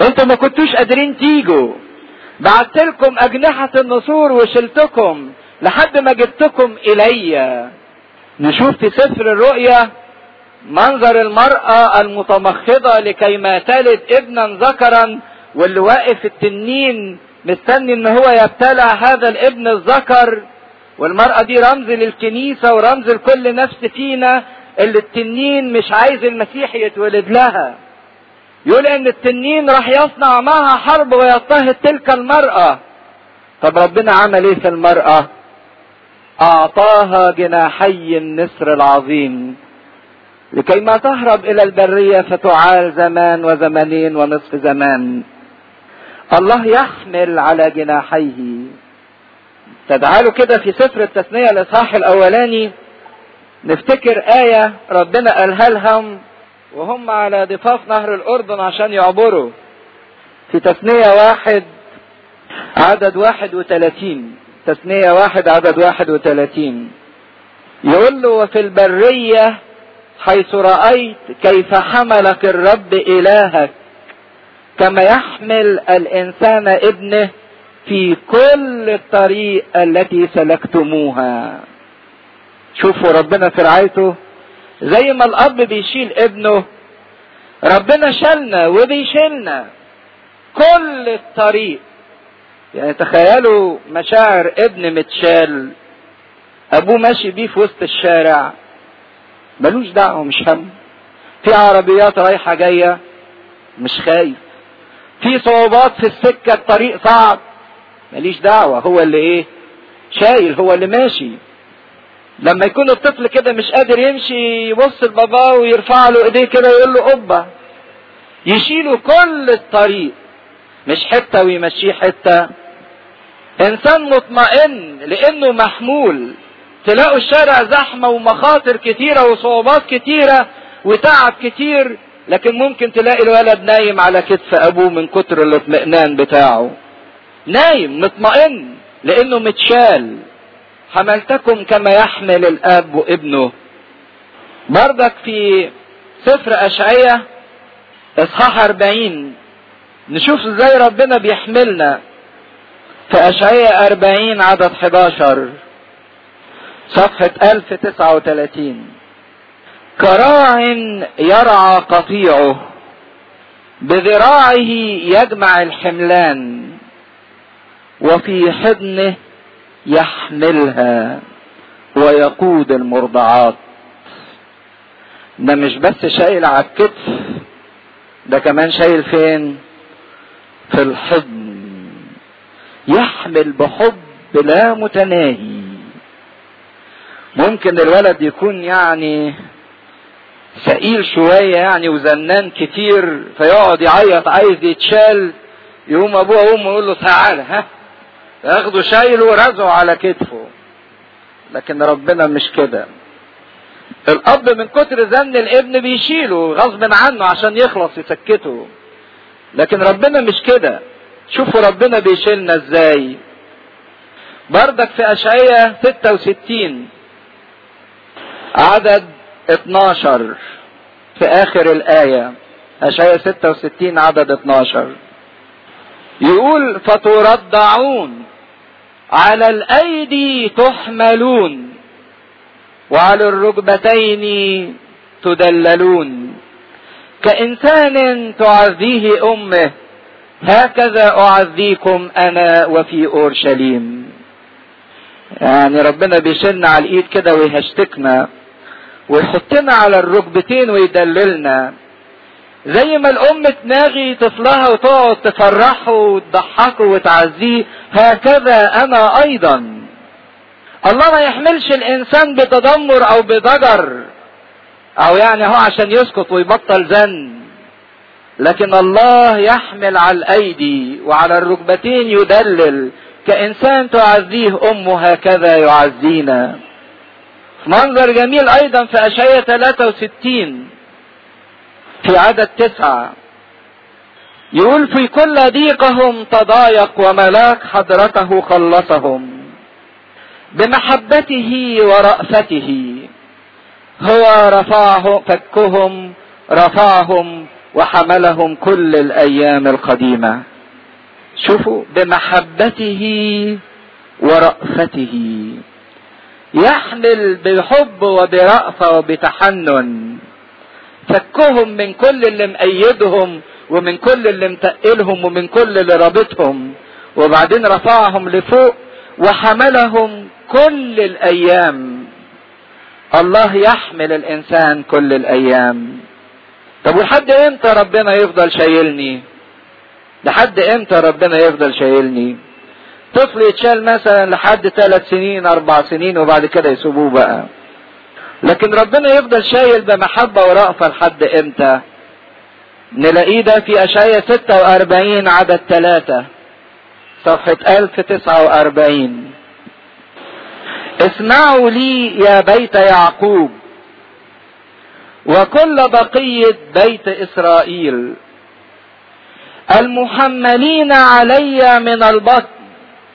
انتوا ما كنتوش قادرين تيجوا بعت لكم اجنحة النسور وشلتكم لحد ما جبتكم الي نشوف في سفر الرؤيا منظر المرأة المتمخضة لكي ما تلد ابنا ذكرا واللي واقف التنين مستني ان هو يبتلع هذا الابن الذكر والمرأة دي رمز للكنيسة ورمز لكل نفس فينا اللي التنين مش عايز المسيح يتولد لها يقول ان التنين راح يصنع معها حرب ويضطهد تلك المرأة طب ربنا عمل ايه في المرأة اعطاها جناحي النسر العظيم لكي ما تهرب الى البرية فتعال زمان وزمانين ونصف زمان الله يحمل على جناحيه تدعالوا كده في سفر التثنية الاصحاح الاولاني نفتكر آية ربنا قالها لهم وهم على ضفاف نهر الأردن عشان يعبروا في تثنية واحد عدد واحد وثلاثين تثنية واحد عدد واحد وثلاثين يقول له وفي البرية حيث رأيت كيف حملك الرب إلهك كما يحمل الإنسان ابنه في كل الطريق التي سلكتموها شوفوا ربنا في رعايته زي ما الاب بيشيل ابنه ربنا شالنا وبيشيلنا كل الطريق يعني تخيلوا مشاعر ابن متشال ابوه ماشي بيه في وسط الشارع ملوش دعوه مش هم في عربيات رايحه جايه مش خايف في صعوبات في السكه الطريق صعب ماليش دعوه هو اللي ايه شايل هو اللي ماشي لما يكون الطفل كده مش قادر يمشي يبص لباباه ويرفع له ايديه كده يقول له قبه يشيله كل الطريق مش حته ويمشيه حته انسان مطمئن لانه محمول تلاقوا الشارع زحمه ومخاطر كتيره وصعوبات كتيره وتعب كتير لكن ممكن تلاقي الولد نايم على كتف ابوه من كتر الاطمئنان بتاعه نايم مطمئن لانه متشال حملتكم كما يحمل الاب وابنه بردك في سفر اشعية اصحاح اربعين نشوف ازاي ربنا بيحملنا في اشعية اربعين عدد 11 صفحة 1039 كراع يرعى قطيعه بذراعه يجمع الحملان وفي حضنه يحملها ويقود المرضعات ده مش بس شايل على الكتف ده كمان شايل فين في الحضن يحمل بحب لا متناهي ممكن الولد يكون يعني ثقيل شوية يعني وزنان كتير فيقعد يعيط عايز يتشال يقوم ابوه وامه يقول له تعالى ها ياخده شايله ورزعه على كتفه لكن ربنا مش كده الاب من كتر زن الابن بيشيله غصب عنه عشان يخلص يسكته لكن ربنا مش كده شوفوا ربنا بيشيلنا ازاي بردك في اشعية 66 عدد 12 في اخر الاية اشعية 66 عدد 12 يقول فتردعون على الايدي تحملون وعلى الركبتين تدللون كانسان تعزيه امه هكذا اعزيكم انا وفي اورشليم يعني ربنا بيشن على الايد كده ويهشتكنا ويحطنا على الركبتين ويدللنا زي ما الام تناغي طفلها وتقعد تفرحه وتضحكه وتعزيه هكذا انا ايضا الله ما يحملش الانسان بتذمر او بضجر او يعني هو عشان يسكت ويبطل زن لكن الله يحمل على الايدي وعلى الركبتين يدلل كانسان تعزيه امه هكذا يعزينا منظر جميل ايضا في اشعياء 63 في عدد تسعة يقول في كل ضيقهم تضايق وملاك حضرته خلصهم بمحبته ورأفته هو رفعهم فكهم رفعهم وحملهم كل الايام القديمه شوفوا بمحبته ورأفته يحمل بحب وبرأفة وبتحنن فكهم من كل اللي مأيدهم ومن كل اللي متقلهم ومن كل اللي رابطهم وبعدين رفعهم لفوق وحملهم كل الايام الله يحمل الانسان كل الايام طب ولحد امتى ربنا يفضل شايلني لحد امتى ربنا يفضل شايلني طفل يتشال مثلا لحد ثلاث سنين اربع سنين وبعد كده يسيبوه بقى لكن ربنا يفضل شايل بمحبة ورأفة لحد امتى نلاقيه ده في اشعياء 46 عدد ثلاثة صفحة 1049 اسمعوا لي يا بيت يعقوب وكل بقية بيت إسرائيل المحملين علي من البطن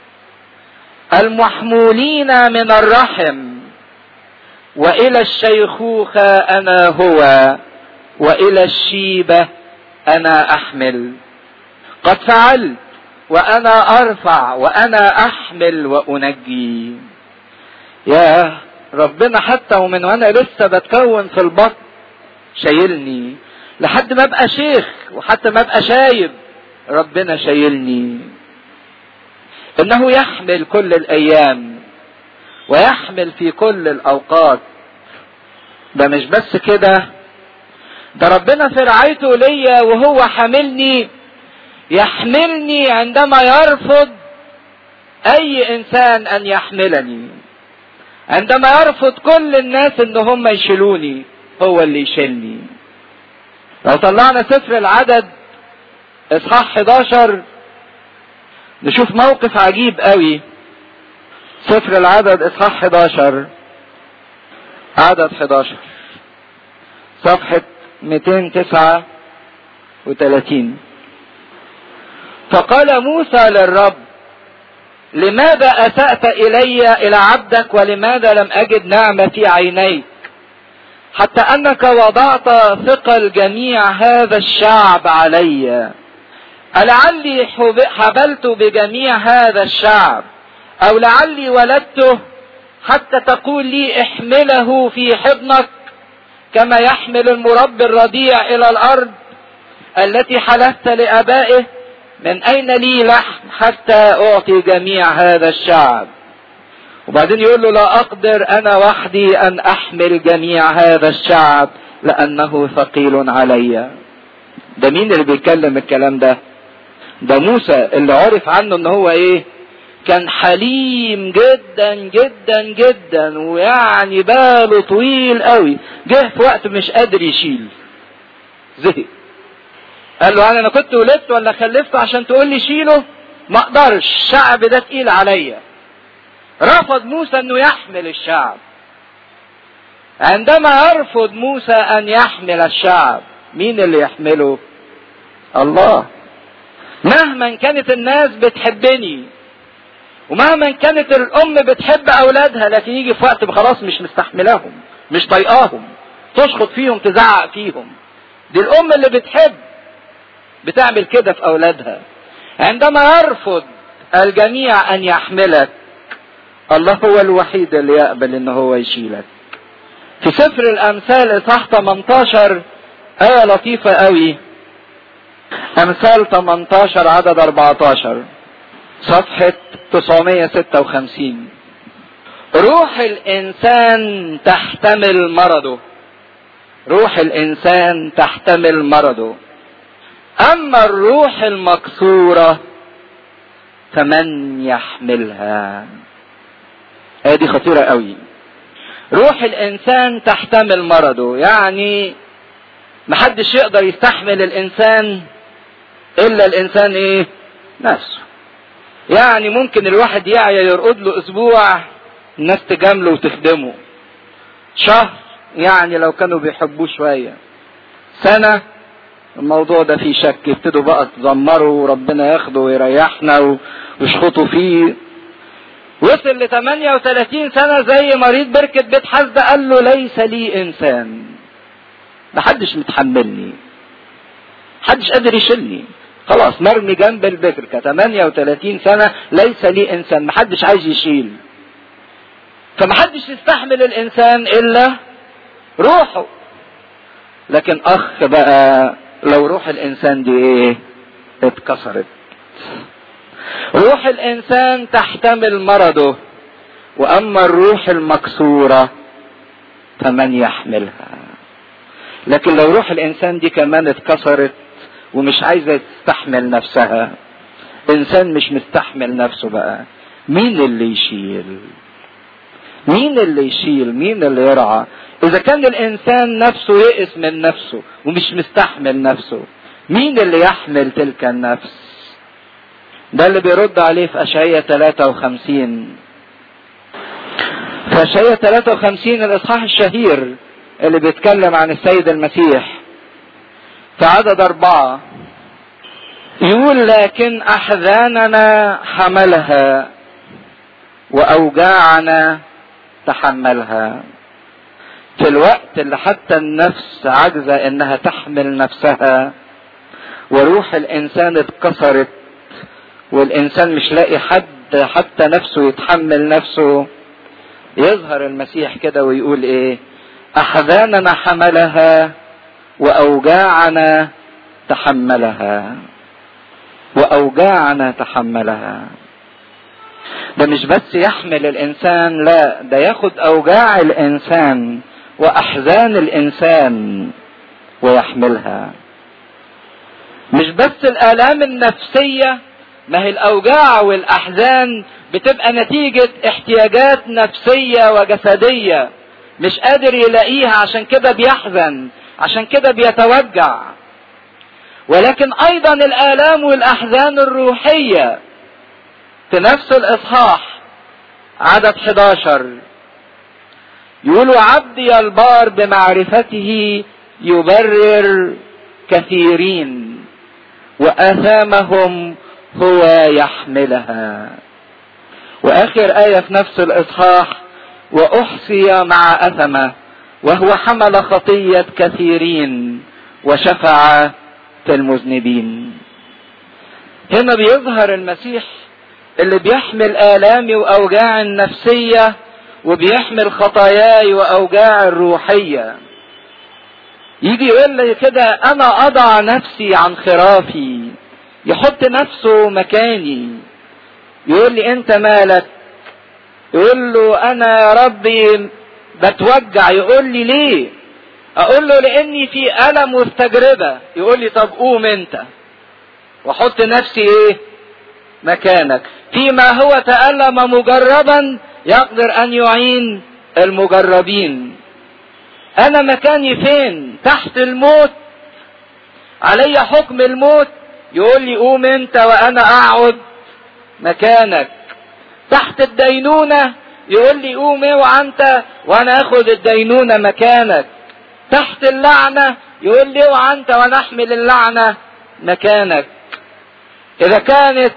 المحمولين من الرحم والى الشيخوخة انا هو والى الشيبة انا احمل قد فعلت وانا ارفع وانا احمل وانجي يا ربنا حتى ومن وانا لسه بتكون في البطن شايلني لحد ما ابقى شيخ وحتى ما ابقى شايب ربنا شايلني انه يحمل كل الايام ويحمل في كل الاوقات ده مش بس كده ده ربنا في رعايته ليا وهو حاملني يحملني عندما يرفض اي انسان ان يحملني عندما يرفض كل الناس ان هم يشيلوني هو اللي يشيلني لو طلعنا سفر العدد اصحاح 11 نشوف موقف عجيب قوي سفر العدد اصحاح 11 عدد 11 صفحة 239 فقال موسى للرب لماذا اسأت الي الى عبدك ولماذا لم اجد نعمة في عينيك حتى انك وضعت ثقل جميع هذا الشعب علي ألعلي حبلت بجميع هذا الشعب أو لعلي ولدته حتى تقول لي احمله في حضنك كما يحمل المربي الرضيع إلى الأرض التي حلفت لآبائه من أين لي لحم حتى أعطي جميع هذا الشعب وبعدين يقول له لا أقدر أنا وحدي أن أحمل جميع هذا الشعب لأنه ثقيل علي ده مين اللي بيتكلم الكلام ده ده موسى اللي عرف عنه ان هو ايه كان حليم جدا جدا جدا ويعني باله طويل قوي جه في وقت مش قادر يشيل زهق قال له انا كنت ولدت ولا خلفت عشان تقول لي شيله ما اقدرش الشعب ده تقيل عليا رفض موسى انه يحمل الشعب عندما يرفض موسى ان يحمل الشعب مين اللي يحمله الله مهما كانت الناس بتحبني ومهما كانت الام بتحب اولادها لكن يجي في وقت خلاص مش مستحملاهم مش طايقاهم تشخط فيهم تزعق فيهم دي الام اللي بتحب بتعمل كده في اولادها عندما يرفض الجميع ان يحملك الله هو الوحيد اللي يقبل ان هو يشيلك في سفر الامثال اصحاح 18 ايه لطيفه قوي امثال 18 عدد 14 صفحة 956 روح الانسان تحتمل مرضه روح الانسان تحتمل مرضه اما الروح المكسورة فمن يحملها هذه خطيرة قوي روح الانسان تحتمل مرضه يعني محدش يقدر يستحمل الانسان الا الانسان ايه نفسه يعني ممكن الواحد يعيا يرقد له اسبوع الناس تجامله وتخدمه شهر يعني لو كانوا بيحبوه شوية سنة الموضوع ده فيه شك يبتدوا بقى تزمروا وربنا ياخده ويريحنا ويشخطوا فيه وصل ل 38 سنة زي مريض بركة بيت حزة قال له ليس لي إنسان محدش متحملني محدش قادر يشيلني خلاص مرمي جنب البكر ك 38 سنة ليس لي إنسان محدش عايز يشيل فمحدش يستحمل الإنسان إلا روحه لكن أخ بقى لو روح الإنسان دي إيه اتكسرت روح الإنسان تحتمل مرضه وأما الروح المكسورة فمن يحملها لكن لو روح الإنسان دي كمان اتكسرت ومش عايزة تستحمل نفسها إنسان مش مستحمل نفسه بقى مين اللي يشيل مين اللي يشيل مين اللي يرعى إذا كان الإنسان نفسه يئس من نفسه ومش مستحمل نفسه مين اللي يحمل تلك النفس ده اللي بيرد عليه في أشعية 53 في أشعية 53 الإصحاح الشهير اللي بيتكلم عن السيد المسيح في عدد أربعة يقول لكن أحزاننا حملها وأوجاعنا تحملها في الوقت اللي حتى النفس عاجزة إنها تحمل نفسها وروح الإنسان اتكسرت والإنسان مش لاقي حد حتى نفسه يتحمل نفسه يظهر المسيح كده ويقول إيه أحزاننا حملها وأوجاعنا تحملها وأوجاعنا تحملها ده مش بس يحمل الإنسان لا ده ياخد أوجاع الإنسان وأحزان الإنسان ويحملها مش بس الآلام النفسية ما هي الأوجاع والأحزان بتبقى نتيجة احتياجات نفسية وجسدية مش قادر يلاقيها عشان كده بيحزن عشان كده بيتوجع ولكن ايضا الالام والاحزان الروحيه في نفس الاصحاح عدد 11 يقول عبدي البار بمعرفته يبرر كثيرين واثامهم هو يحملها واخر ايه في نفس الاصحاح واحصي مع اثمه وهو حمل خطيه كثيرين وشفع في المذنبين هنا بيظهر المسيح اللي بيحمل آلامي وأوجاعي النفسية وبيحمل خطاياي وأوجاعي الروحية يجي يقول لي كده أنا أضع نفسي عن خرافي يحط نفسه مكاني يقول لي أنت مالك يقول له أنا يا ربي بتوجع يقول لي ليه اقول له لاني في الم وفي تجربه يقول لي طب قوم انت واحط نفسي ايه مكانك فيما هو تألم مجربا يقدر ان يعين المجربين انا مكاني فين تحت الموت علي حكم الموت يقول لي قوم انت وانا اقعد مكانك تحت الدينونة يقول لي قوم اوعى انت وانا اخد الدينونة مكانك تحت اللعنة يقول لي اوعى انت وانا احمل اللعنة مكانك اذا كانت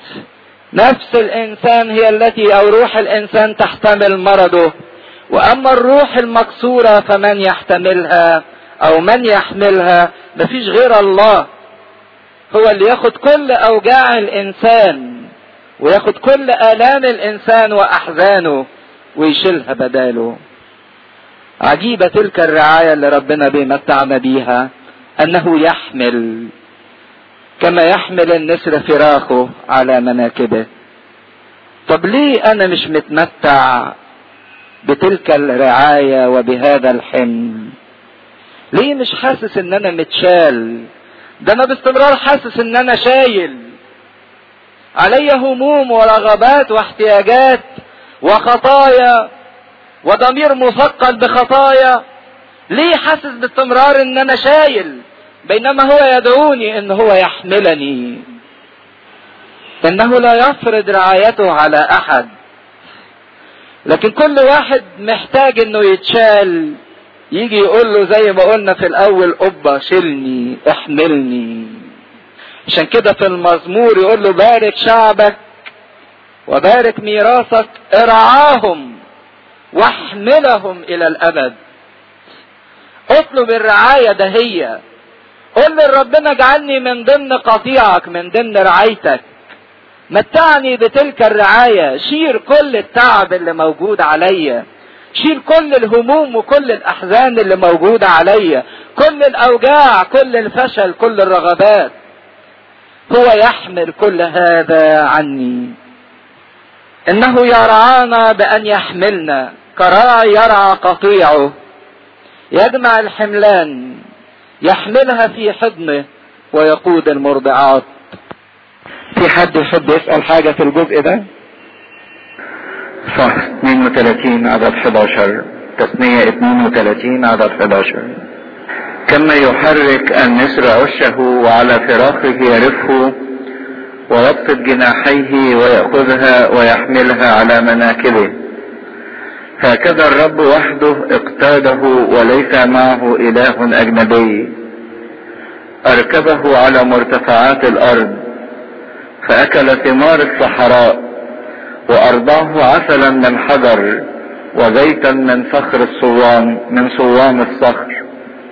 نفس الانسان هي التي او روح الانسان تحتمل مرضه واما الروح المكسورة فمن يحتملها او من يحملها مفيش غير الله هو اللي ياخد كل اوجاع الانسان وياخد كل الام الانسان واحزانه ويشيلها بداله عجيبة تلك الرعاية اللي ربنا بيمتعنا بيها انه يحمل كما يحمل النسر فراخه على مناكبه طب ليه انا مش متمتع بتلك الرعاية وبهذا الحمل ليه مش حاسس ان انا متشال ده انا باستمرار حاسس ان انا شايل علي هموم ورغبات واحتياجات وخطايا وضمير مثقل بخطايا ليه حاسس باستمرار ان انا شايل بينما هو يدعوني ان هو يحملني انه لا يفرض رعايته على احد لكن كل واحد محتاج انه يتشال يجي يقول له زي ما قلنا في الاول قبة شيلني احملني عشان كده في المزمور يقول له بارك شعبك وبارك ميراثك ارعاهم واحملهم الى الابد اطلب الرعاية دهية قل لربنا اجعلني من ضمن قطيعك من ضمن رعايتك متعني بتلك الرعاية شيل كل التعب اللي موجود عليا شيل كل الهموم وكل الأحزان اللي موجودة عليا كل الأوجاع كل الفشل كل الرغبات هو يحمل كل هذا عني إنه يرعانا بأن يحملنا كراعي يرعى قطيعه يجمع الحملان يحملها في حضنه ويقود المرضعات في حد يحب يسأل حاجة في الجزء ده صح 32 عدد 11 تثنية 32 عدد 11 كما يحرك النسر عشه وعلى فراخه يرفه ويبسط جناحيه ويأخذها ويحملها على مناكبه هكذا الرب وحده اقتاده وليس معه إله أجنبي أركبه على مرتفعات الأرض فأكل ثمار الصحراء وأرضاه عسلا من حجر وزيتا من صخر الصوان من صوان الصخر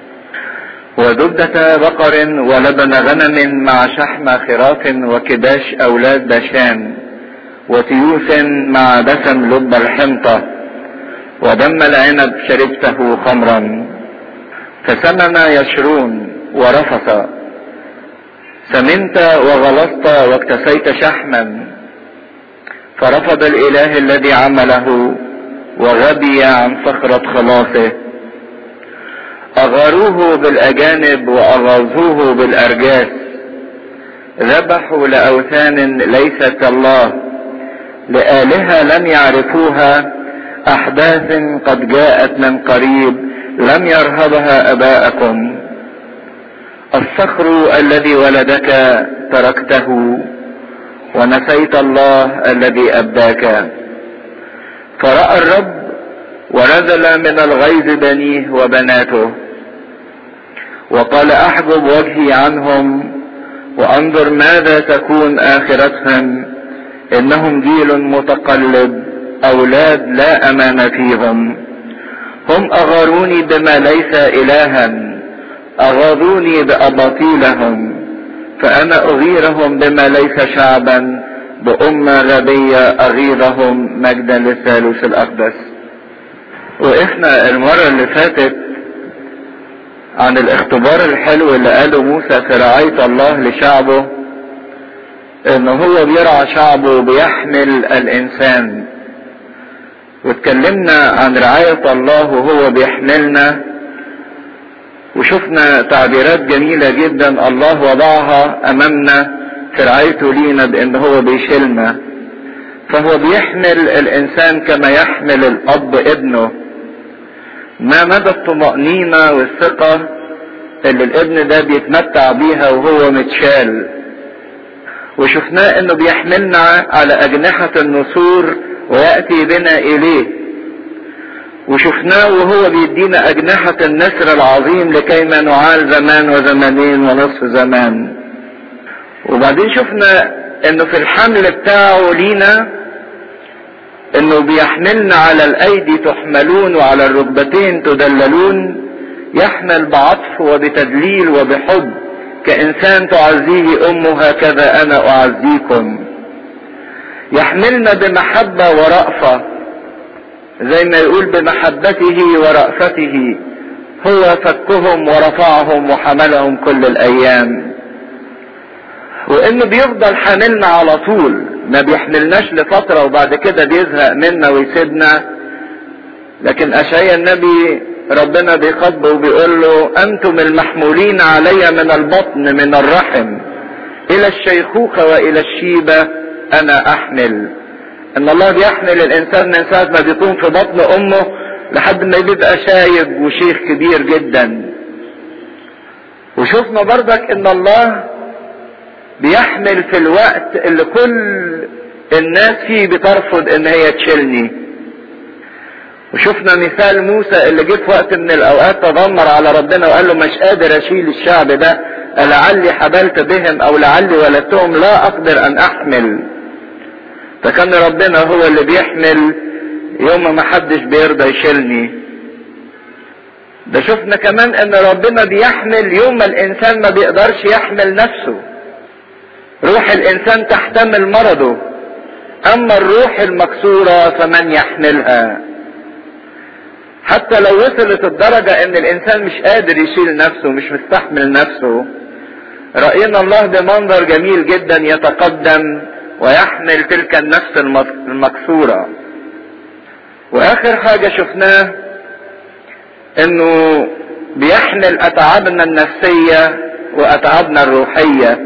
ودبدة بقر ولبن غنم مع شحم خراف وكباش أولاد بشان وتيوس مع دسم لب الحنطة ودم العنب شربته خمرا فسمن يشرون ورفث سمنت وغلظت واكتسيت شحما فرفض الاله الذي عمله وغبي عن صخرة خلاصه اغاروه بالاجانب واغاظوه بالارجاس ذبحوا لاوثان ليست الله لالهة لم يعرفوها احداث قد جاءت من قريب لم يرهبها اباءكم الصخر الذي ولدك تركته ونسيت الله الذي ابداك فراى الرب ونزل من الغيظ بنيه وبناته وقال احجب وجهي عنهم وانظر ماذا تكون اخرتهم انهم جيل متقلب اولاد لا امان فيهم هم اغاروني بما ليس الها اغاظوني باباطيلهم فانا اغيرهم بما ليس شعبا بامة غبية اغيظهم مجدا للثالوث الاقدس وقفنا المرة اللي فاتت عن الاختبار الحلو اللي قاله موسى في رعاية الله لشعبه ان هو بيرعى شعبه وبيحمل الانسان واتكلمنا عن رعاية الله وهو بيحملنا وشفنا تعبيرات جميلة جدا الله وضعها امامنا في رعايته لينا بان هو بيشيلنا فهو بيحمل الانسان كما يحمل الاب ابنه ما مدى الطمأنينة والثقة اللي الابن ده بيتمتع بيها وهو متشال وشفناه انه بيحملنا على اجنحة النسور ويأتي بنا اليه وشفناه وهو بيدينا اجنحة النسر العظيم لكيما نعال زمان وزمانين ونصف زمان وبعدين شفنا انه في الحمل بتاعه لينا انه بيحملنا على الايدي تحملون وعلى الركبتين تدللون يحمل بعطف وبتدليل وبحب كانسان تعزيه امه هكذا انا اعزيكم يحملنا بمحبة ورأفة زي ما يقول بمحبته ورأفته هو فكهم ورفعهم وحملهم كل الايام وانه بيفضل حاملنا على طول ما بيحملناش لفترة وبعد كده بيزهق منا ويسيبنا لكن اشعيا النبي ربنا بيخاطبه وبيقول له انتم المحمولين علي من البطن من الرحم الى الشيخوخة والى الشيبة انا احمل ان الله بيحمل الانسان من ساعة ما بيكون في بطن امه لحد ما بيبقى شايب وشيخ كبير جدا وشفنا برضك ان الله بيحمل في الوقت اللي كل الناس فيه بترفض ان هي تشيلني وشفنا مثال موسى اللي جه في وقت من الاوقات تذمر على ربنا وقال له مش قادر اشيل الشعب ده لعلي حبلت بهم او لعلي ولدتهم لا اقدر ان احمل فكان ربنا هو اللي بيحمل يوم ما حدش بيرضى يشيلني ده شفنا كمان ان ربنا بيحمل يوم ما الانسان ما بيقدرش يحمل نفسه روح الانسان تحتمل مرضه اما الروح المكسورة فمن يحملها حتى لو وصلت الدرجة ان الانسان مش قادر يشيل نفسه مش مستحمل نفسه رأينا الله بمنظر جميل جدا يتقدم ويحمل تلك النفس المكسورة واخر حاجة شفناه انه بيحمل اتعابنا النفسية واتعابنا الروحية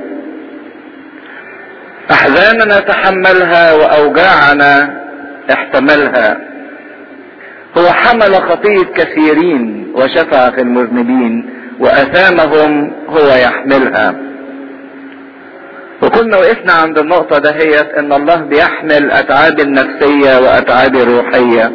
احزاننا تحملها واوجاعنا احتملها هو حمل خطية كثيرين وشفع في المذنبين واثامهم هو يحملها وكنا وقفنا عند النقطة دهيت ان الله بيحمل اتعاب النفسية واتعاب الروحية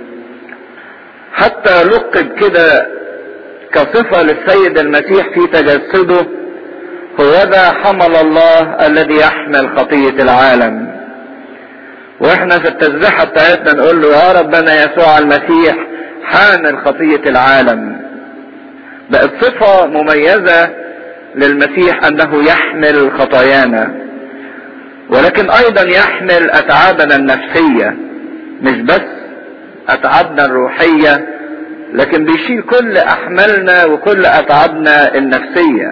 حتى لقب كده كصفة للسيد المسيح في تجسده هو ذا حمل الله الذي يحمل خطية العالم واحنا في التسبيحة بتاعتنا نقول له يا ربنا يسوع المسيح حامل خطية العالم بقت صفة مميزة للمسيح انه يحمل خطايانا ولكن ايضا يحمل اتعابنا النفسية مش بس اتعابنا الروحية لكن بيشيل كل احمالنا وكل اتعابنا النفسية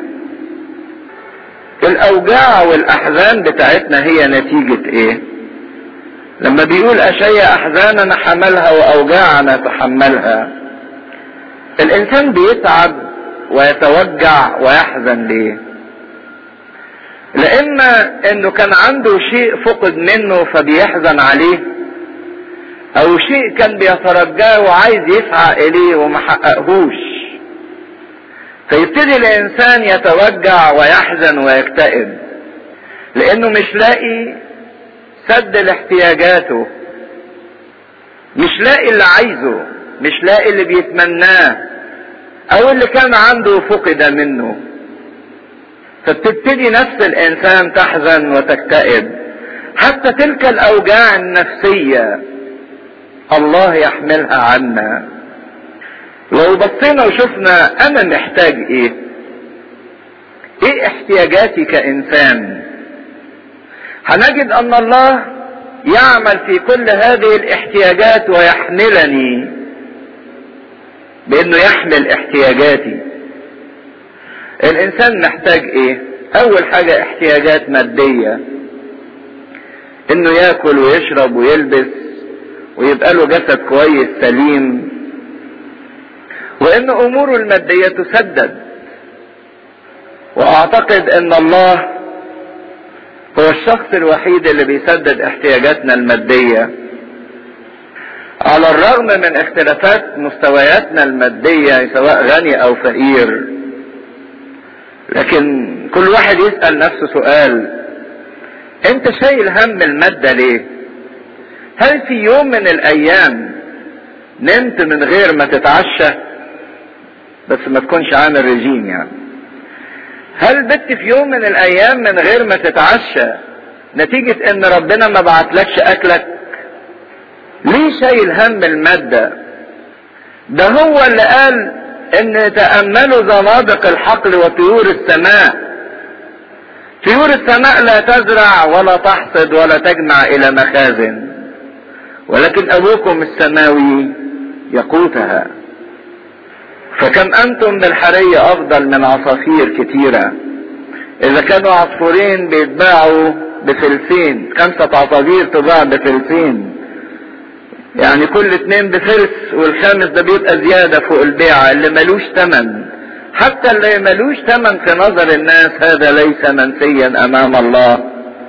الاوجاع والاحزان بتاعتنا هي نتيجة ايه لما بيقول اشياء احزاننا حملها واوجاعنا تحملها الانسان بيتعب ويتوجع ويحزن ليه لان انه كان عنده شيء فقد منه فبيحزن عليه او شيء كان بيترجاه وعايز يسعى اليه ومحققهوش فيبتدي الانسان يتوجع ويحزن ويكتئب لانه مش لاقي سد لاحتياجاته مش لاقي اللي عايزه مش لاقي اللي بيتمناه او اللي كان عنده فقد منه فبتبتدي نفس الانسان تحزن وتكتئب حتى تلك الاوجاع النفسيه الله يحملها عنا لو بصينا وشفنا انا محتاج ايه ايه احتياجاتي كانسان هنجد ان الله يعمل في كل هذه الاحتياجات ويحملني بانه يحمل احتياجاتي الانسان محتاج ايه اول حاجة احتياجات مادية انه ياكل ويشرب ويلبس ويبقى له جسد كويس سليم وان اموره المادية تسدد واعتقد ان الله هو الشخص الوحيد اللي بيسدد احتياجاتنا المادية على الرغم من اختلافات مستوياتنا المادية سواء غني او فقير لكن كل واحد يسأل نفسه سؤال انت شايل هم المادة ليه هل في يوم من الايام نمت من غير ما تتعشى بس ما تكونش عامل رجيم يعني هل بت في يوم من الايام من غير ما تتعشى نتيجة ان ربنا ما بعتلكش اكلك ليه شايل هم المادة ده هو اللي قال ان تأملوا زنادق الحقل وطيور السماء طيور السماء لا تزرع ولا تحصد ولا تجمع الى مخازن ولكن ابوكم السماوي يقوتها فكم انتم بالحرية افضل من عصافير كتيرة اذا كانوا عصفورين بيتباعوا بفلسين خمسة عصافير تباع بفلسين يعني كل اتنين بفلس والخامس ده بيبقى زيادة فوق البيعة اللي ملوش تمن حتى اللي ملوش تمن في نظر الناس هذا ليس منسيا امام الله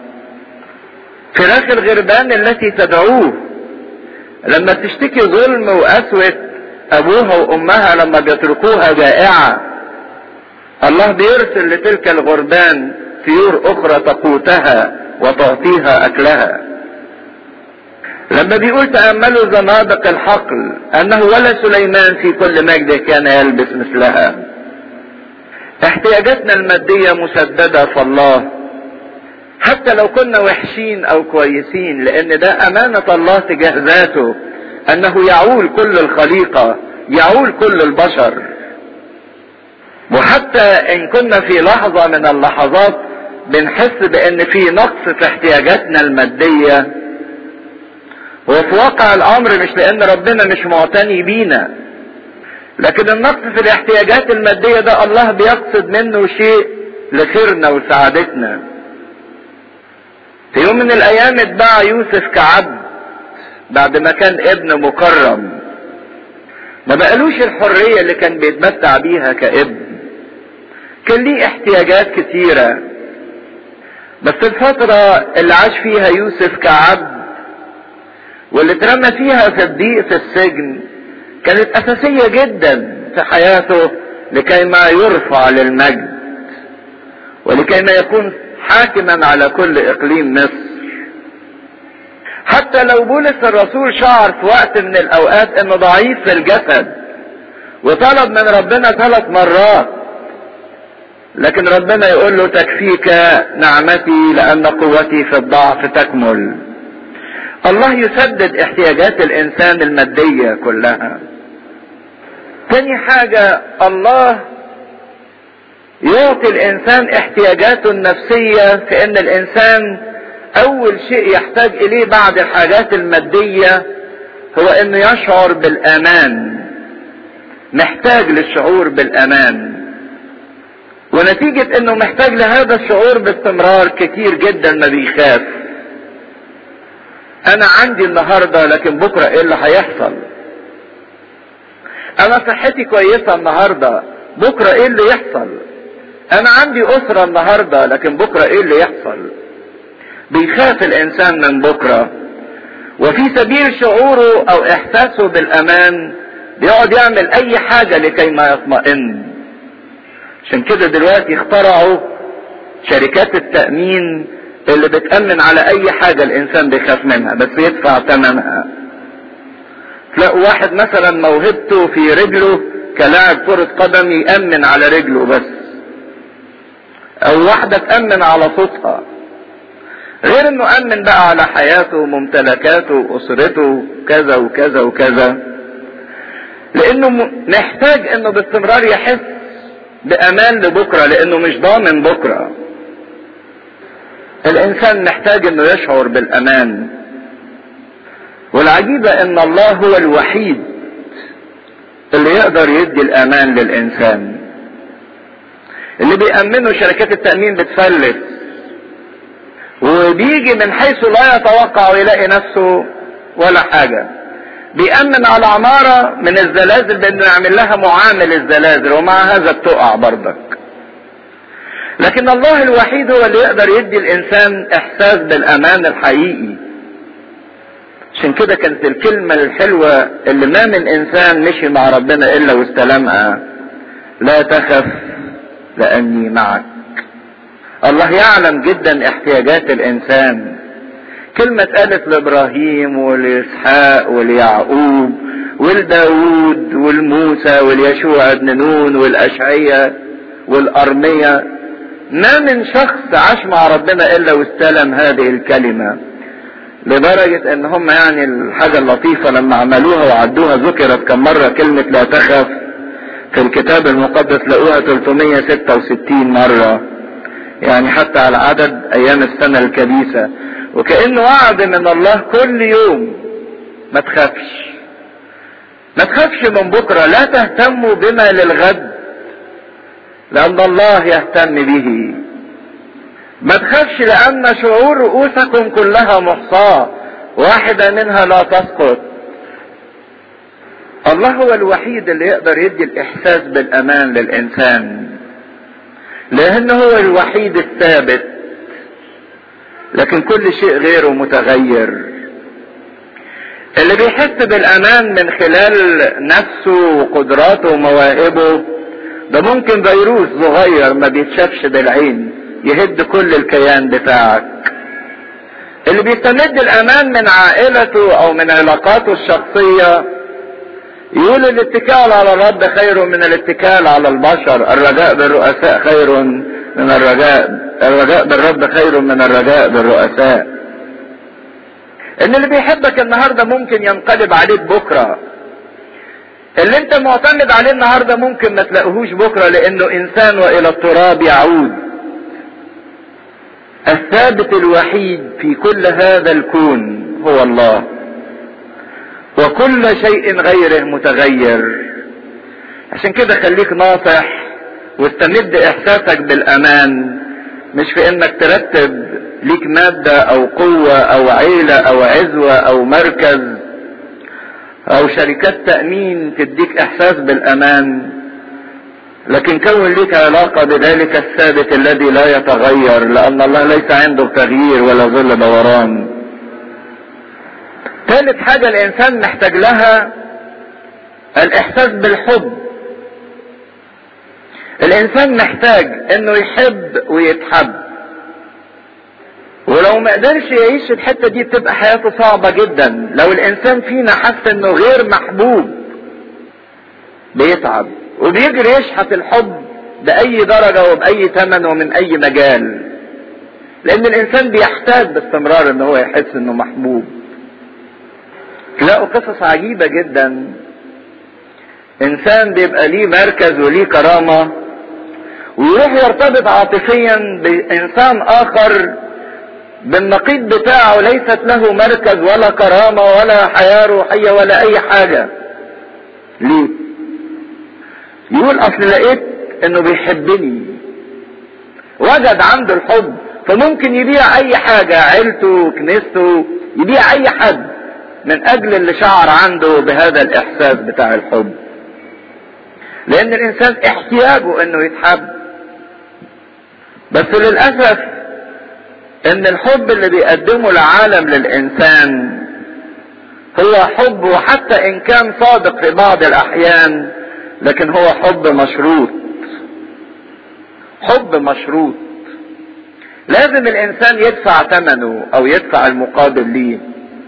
فراخ الغربان التي تدعوه لما تشتكي ظلم وقسوة ابوها وامها لما بيتركوها جائعة الله بيرسل لتلك الغربان طيور اخرى تقوتها وتعطيها اكلها لما بيقول تأملوا زنادق الحقل انه ولا سليمان في كل مجده كان يلبس مثلها احتياجاتنا المادية مسددة في الله حتى لو كنا وحشين او كويسين لان ده امانة الله تجاه ذاته انه يعول كل الخليقة يعول كل البشر وحتى ان كنا في لحظة من اللحظات بنحس بان في نقص في احتياجاتنا المادية وفي واقع الامر مش لان ربنا مش معتني بينا لكن النقص في الاحتياجات المادية ده الله بيقصد منه شيء لخيرنا وسعادتنا في يوم من الايام اتباع يوسف كعبد بعد ما كان ابن مكرم ما بقالوش الحرية اللي كان بيتمتع بيها كابن كان ليه احتياجات كتيرة بس الفترة اللي عاش فيها يوسف كعبد واللي اترمى فيها في الضيق في السجن كانت اساسية جدا في حياته لكي ما يرفع للمجد ولكي ما يكون حاكما على كل اقليم مصر حتى لو بولس الرسول شعر في وقت من الاوقات انه ضعيف في الجسد وطلب من ربنا ثلاث مرات لكن ربنا يقول له تكفيك نعمتي لان قوتي في الضعف تكمل الله يسدد احتياجات الانسان المادية كلها تاني حاجة الله يعطي الانسان احتياجاته النفسية في ان الانسان اول شيء يحتاج اليه بعد الحاجات المادية هو انه يشعر بالامان محتاج للشعور بالامان ونتيجة انه محتاج لهذا الشعور باستمرار كتير جدا ما بيخاف انا عندي النهاردة لكن بكرة ايه اللي هيحصل انا صحتي كويسة النهاردة بكرة ايه اللي يحصل انا عندي اسرة النهاردة لكن بكرة ايه اللي يحصل بيخاف الانسان من بكرة وفي سبيل شعوره او احساسه بالامان بيقعد يعمل اي حاجة لكي ما يطمئن عشان كده دلوقتي اخترعوا شركات التأمين اللي بتأمن على اي حاجة الانسان بيخاف منها بس يدفع ثمنها تلاقوا واحد مثلا موهبته في رجله كلاعب كرة قدم يأمن على رجله بس او واحدة تأمن على صوتها غير انه امن بقى على حياته وممتلكاته واسرته كذا وكذا وكذا لانه محتاج انه باستمرار يحس بامان لبكره لانه مش ضامن بكره الانسان محتاج انه يشعر بالامان والعجيبة ان الله هو الوحيد اللي يقدر يدي الامان للانسان اللي بيأمنه شركات التأمين بتفلس وبيجي من حيث لا يتوقع ويلاقي نفسه ولا حاجة بيأمن على عمارة من الزلازل بانه يعمل لها معامل الزلازل ومع هذا بتقع برضك لكن الله الوحيد هو اللي يقدر يدي الانسان احساس بالامان الحقيقي عشان كده كانت الكلمة الحلوة اللي ما من انسان مشي مع ربنا الا واستلمها لا تخف لاني معك الله يعلم جدا احتياجات الانسان كلمة قالت لابراهيم ولاسحاق وليعقوب ولداود والموسى واليشوع ابن نون والاشعية والارمية ما من شخص عاش مع ربنا الا واستلم هذه الكلمة لدرجة ان هم يعني الحاجة اللطيفة لما عملوها وعدوها ذكرت كم مرة كلمة لا تخف في الكتاب المقدس لقوها 366 مرة يعني حتى على عدد ايام السنة الكبيسة وكأنه وعد من الله كل يوم ما تخافش ما تخافش من بكرة لا تهتموا بما للغد لأن الله يهتم به ما تخافش لأن شعور رؤوسكم كلها محصاة واحدة منها لا تسقط الله هو الوحيد اللي يقدر يدي الإحساس بالأمان للإنسان لأنه هو الوحيد الثابت لكن كل شيء غيره متغير اللي بيحس بالأمان من خلال نفسه وقدراته ومواهبه ده ممكن فيروس صغير ما بيتشافش بالعين يهد كل الكيان بتاعك اللي بيستمد الامان من عائلته او من علاقاته الشخصية يقول الاتكال على الرب خير من الاتكال على البشر الرجاء بالرؤساء خير من الرجاء الرجاء بالرب خير من الرجاء بالرؤساء ان اللي بيحبك النهارده ممكن ينقلب عليك بكره اللي انت معتمد عليه النهارده ممكن ما تلاقيهوش بكره لانه انسان والى التراب يعود الثابت الوحيد في كل هذا الكون هو الله وكل شيء غيره متغير عشان كده خليك ناصح واستمد احساسك بالامان مش في انك ترتب ليك مادة او قوة او عيلة او عزوة او مركز او شركات تأمين تديك احساس بالامان لكن كون ليك علاقة بذلك الثابت الذي لا يتغير لان الله ليس عنده تغيير ولا ظل دوران ثالث حاجة الانسان محتاج لها الاحساس بالحب الانسان محتاج انه يحب ويتحب ولو ما قدرش يعيش الحتة دي بتبقى حياته صعبة جدا لو الانسان فينا حس انه غير محبوب بيتعب وبيجري يشحت الحب بأي درجة وبأي ثمن ومن أي مجال لأن الإنسان بيحتاج باستمرار إن هو يحس إنه محبوب تلاقوا قصص عجيبة جدا إنسان بيبقى ليه مركز وليه كرامة ويروح يرتبط عاطفيا بإنسان آخر بالنقيض بتاعه ليست له مركز ولا كرامة ولا حياة روحية ولا أي حاجة ليه؟ يقول أصل لقيت إنه بيحبني وجد عنده الحب فممكن يبيع أي حاجة عيلته كنيسته يبيع أي حد من أجل اللي شعر عنده بهذا الإحساس بتاع الحب لأن الإنسان احتياجه إنه يتحب بس للأسف ان الحب اللي بيقدمه العالم للانسان هو حب وحتى ان كان صادق في بعض الاحيان لكن هو حب مشروط حب مشروط لازم الانسان يدفع ثمنه او يدفع المقابل ليه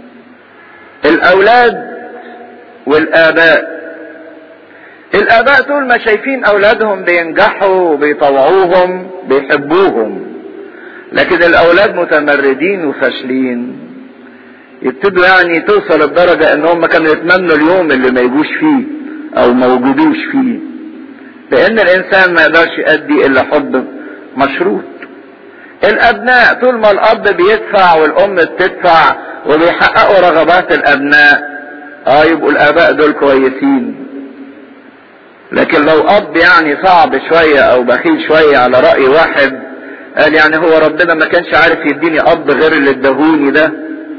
الاولاد والاباء الاباء طول ما شايفين اولادهم بينجحوا وبيطوعوهم بيحبوهم لكن الاولاد متمردين وفاشلين يبتدوا يعني توصل الدرجة ان هم كانوا يتمنوا اليوم اللي ما يجوش فيه او ما وجدوش فيه لان الانسان ما يقدرش يؤدي الا حب مشروط الابناء طول ما الاب بيدفع والام بتدفع وبيحققوا رغبات الابناء اه يبقوا الاباء دول كويسين لكن لو اب يعني صعب شوية او بخيل شوية على رأي واحد قال يعني هو ربنا ما كانش عارف يديني اب غير اللي اداهوني ده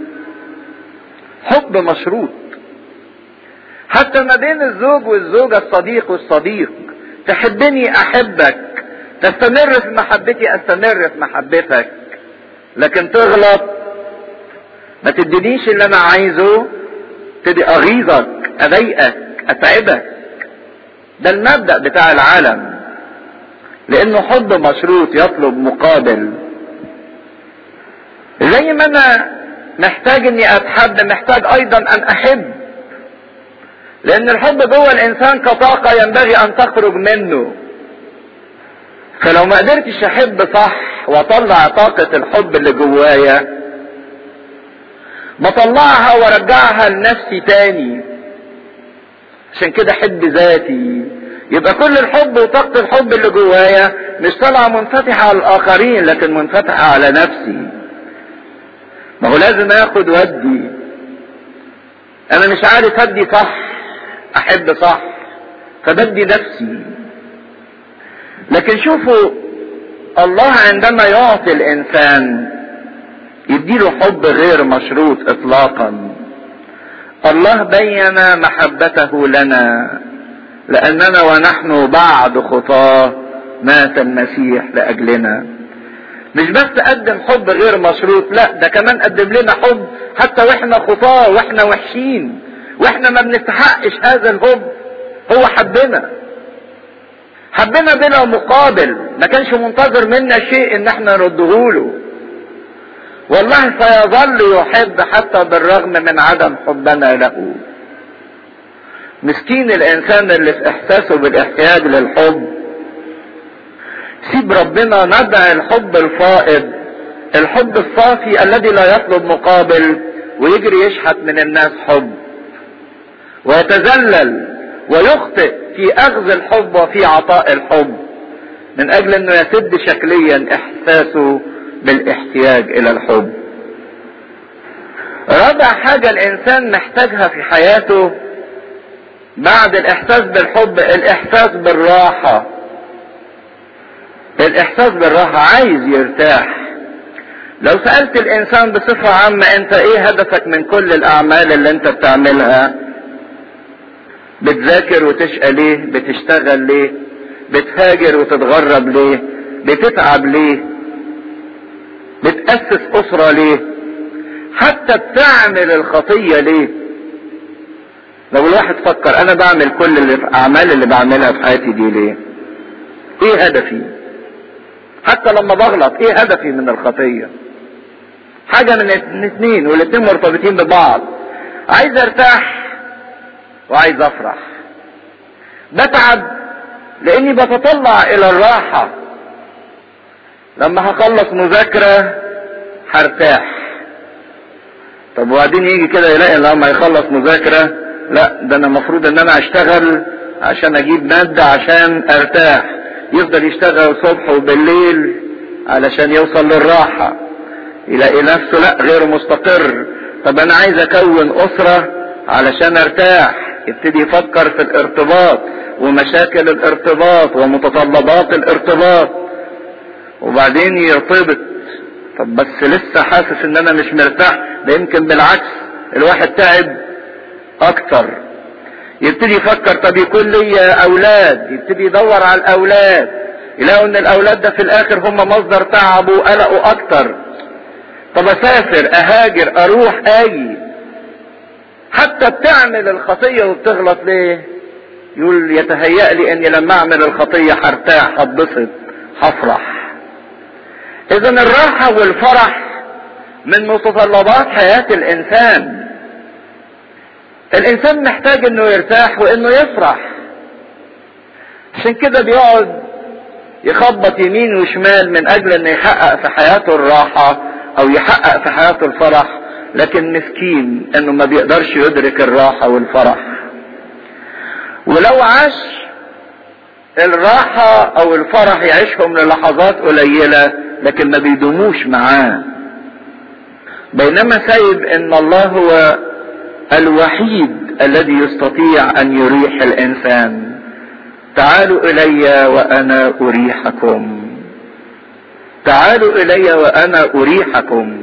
حب مشروط حتى ما بين الزوج والزوجة الصديق والصديق تحبني احبك تستمر في محبتي استمر في محبتك لكن تغلط ما تدينيش اللي انا عايزه تدي اغيظك اضايقك اتعبك ده المبدأ بتاع العالم لانه حب مشروط يطلب مقابل زي ما انا محتاج اني اتحب محتاج ايضا ان احب لان الحب جوه الانسان كطاقة ينبغي ان تخرج منه فلو ما قدرتش احب صح واطلع طاقة الحب اللي جوايا بطلعها وارجعها لنفسي تاني عشان كده احب ذاتي يبقى كل الحب وطاقة الحب اللي جوايا مش طالعة منفتحة على الآخرين لكن منفتحة على نفسي. ما هو لازم آخد ودي. أنا مش عارف أدي صح، أحب صح، فبدي نفسي. لكن شوفوا الله عندما يعطي الإنسان يديله حب غير مشروط إطلاقا. الله بين محبته لنا لأننا ونحن بعد خطاه مات المسيح لأجلنا مش بس قدم حب غير مشروط لا ده كمان قدم لنا حب حتى واحنا خطاه واحنا وحشين واحنا ما بنستحقش هذا الحب هو حبنا حبنا بلا مقابل ما كانش منتظر منا شيء ان احنا نرده له والله سيظل يحب حتى بالرغم من عدم حبنا له مسكين الانسان اللي في احساسه بالاحتياج للحب سيب ربنا ندع الحب الفائض الحب الصافي الذي لا يطلب مقابل ويجري يشحت من الناس حب ويتذلل ويخطئ في اخذ الحب وفي عطاء الحب من اجل انه يسد شكليا احساسه بالاحتياج الى الحب رابع حاجة الانسان محتاجها في حياته بعد الاحساس بالحب الاحساس بالراحة الاحساس بالراحة عايز يرتاح لو سألت الانسان بصفة عامة انت ايه هدفك من كل الاعمال اللي انت بتعملها بتذاكر وتشقى ليه بتشتغل ليه بتهاجر وتتغرب ليه بتتعب ليه بتأسس اسرة ليه حتى بتعمل الخطية ليه لو الواحد فكر انا بعمل كل الاعمال اللي بعملها في حياتي دي ليه ايه هدفي حتى لما بغلط ايه هدفي من الخطية حاجة من الاثنين والاثنين مرتبطين ببعض عايز ارتاح وعايز افرح بتعب لاني بتطلع الى الراحة لما هخلص مذاكرة هرتاح طب وبعدين يجي كده يلاقي لما يخلص مذاكرة لا ده انا المفروض ان انا اشتغل عشان اجيب مادة عشان ارتاح يفضل يشتغل الصبح وبالليل علشان يوصل للراحة يلاقي نفسه لا غير مستقر طب انا عايز اكون اسرة علشان ارتاح يبتدي يفكر في الارتباط ومشاكل الارتباط ومتطلبات الارتباط وبعدين يرتبط طب بس لسه حاسس ان انا مش مرتاح ده يمكن بالعكس الواحد تعب اكتر يبتدي يفكر طب يكون لي اولاد يبتدي يدور على الاولاد يلاقوا ان الاولاد ده في الاخر هم مصدر تعبه وقلقه اكتر طب اسافر اهاجر اروح اجي حتى بتعمل الخطية وبتغلط ليه يقول يتهيأ لي اني لما اعمل الخطية هرتاح هتبسط هفرح اذا الراحة والفرح من متطلبات حياة الانسان الانسان محتاج انه يرتاح وانه يفرح عشان كده بيقعد يخبط يمين وشمال من اجل انه يحقق في حياته الراحة او يحقق في حياته الفرح لكن مسكين انه ما بيقدرش يدرك الراحة والفرح ولو عاش الراحة او الفرح يعيشهم للحظات قليلة لكن ما بيدوموش معاه بينما سيد ان الله هو الوحيد الذي يستطيع ان يريح الانسان تعالوا الي وانا اريحكم تعالوا الي وانا اريحكم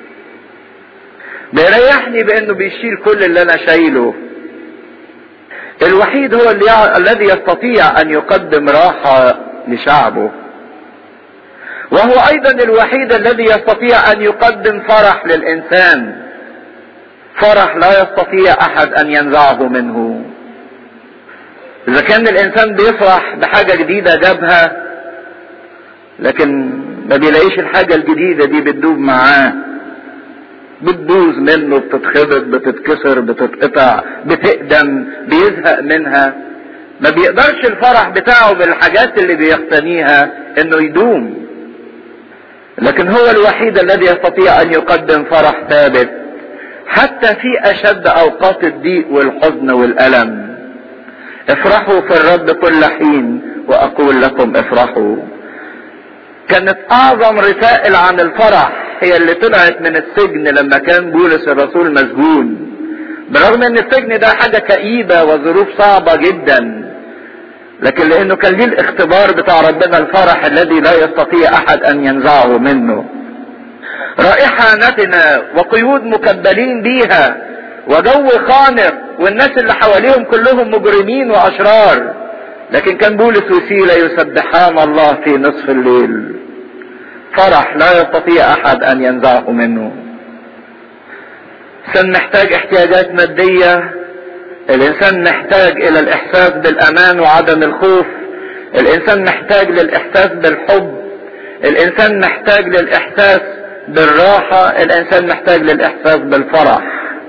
بيريحني بانه بيشيل كل اللي انا شايله الوحيد هو اللي يع... الذي يستطيع ان يقدم راحة لشعبه وهو ايضا الوحيد الذي يستطيع ان يقدم فرح للانسان فرح لا يستطيع احد ان ينزعه منه اذا كان الانسان بيفرح بحاجة جديدة جابها لكن ما بيلاقيش الحاجة الجديدة دي بتدوب معاه بتبوظ منه بتتخبط بتتكسر بتتقطع بتقدم بيزهق منها ما بيقدرش الفرح بتاعه بالحاجات اللي بيقتنيها انه يدوم لكن هو الوحيد الذي يستطيع ان يقدم فرح ثابت حتى في اشد اوقات الضيق والحزن والالم افرحوا في الرب كل حين واقول لكم افرحوا كانت اعظم رسائل عن الفرح هي اللي طلعت من السجن لما كان بولس الرسول مسجون برغم ان السجن ده حاجة كئيبة وظروف صعبة جدا لكن لانه كان ليه الاختبار بتاع ربنا الفرح الذي لا يستطيع احد ان ينزعه منه رائحة نتنة وقيود مكبلين بيها وجو خانق والناس اللي حواليهم كلهم مجرمين واشرار لكن كان بولس وسيلة يسبحان الله في نصف الليل فرح لا يستطيع احد ان ينزعه منه الانسان محتاج احتياجات مادية الانسان محتاج الى الاحساس بالامان وعدم الخوف الانسان محتاج للاحساس بالحب الانسان محتاج للاحساس بالراحة الانسان محتاج للاحساس بالفرح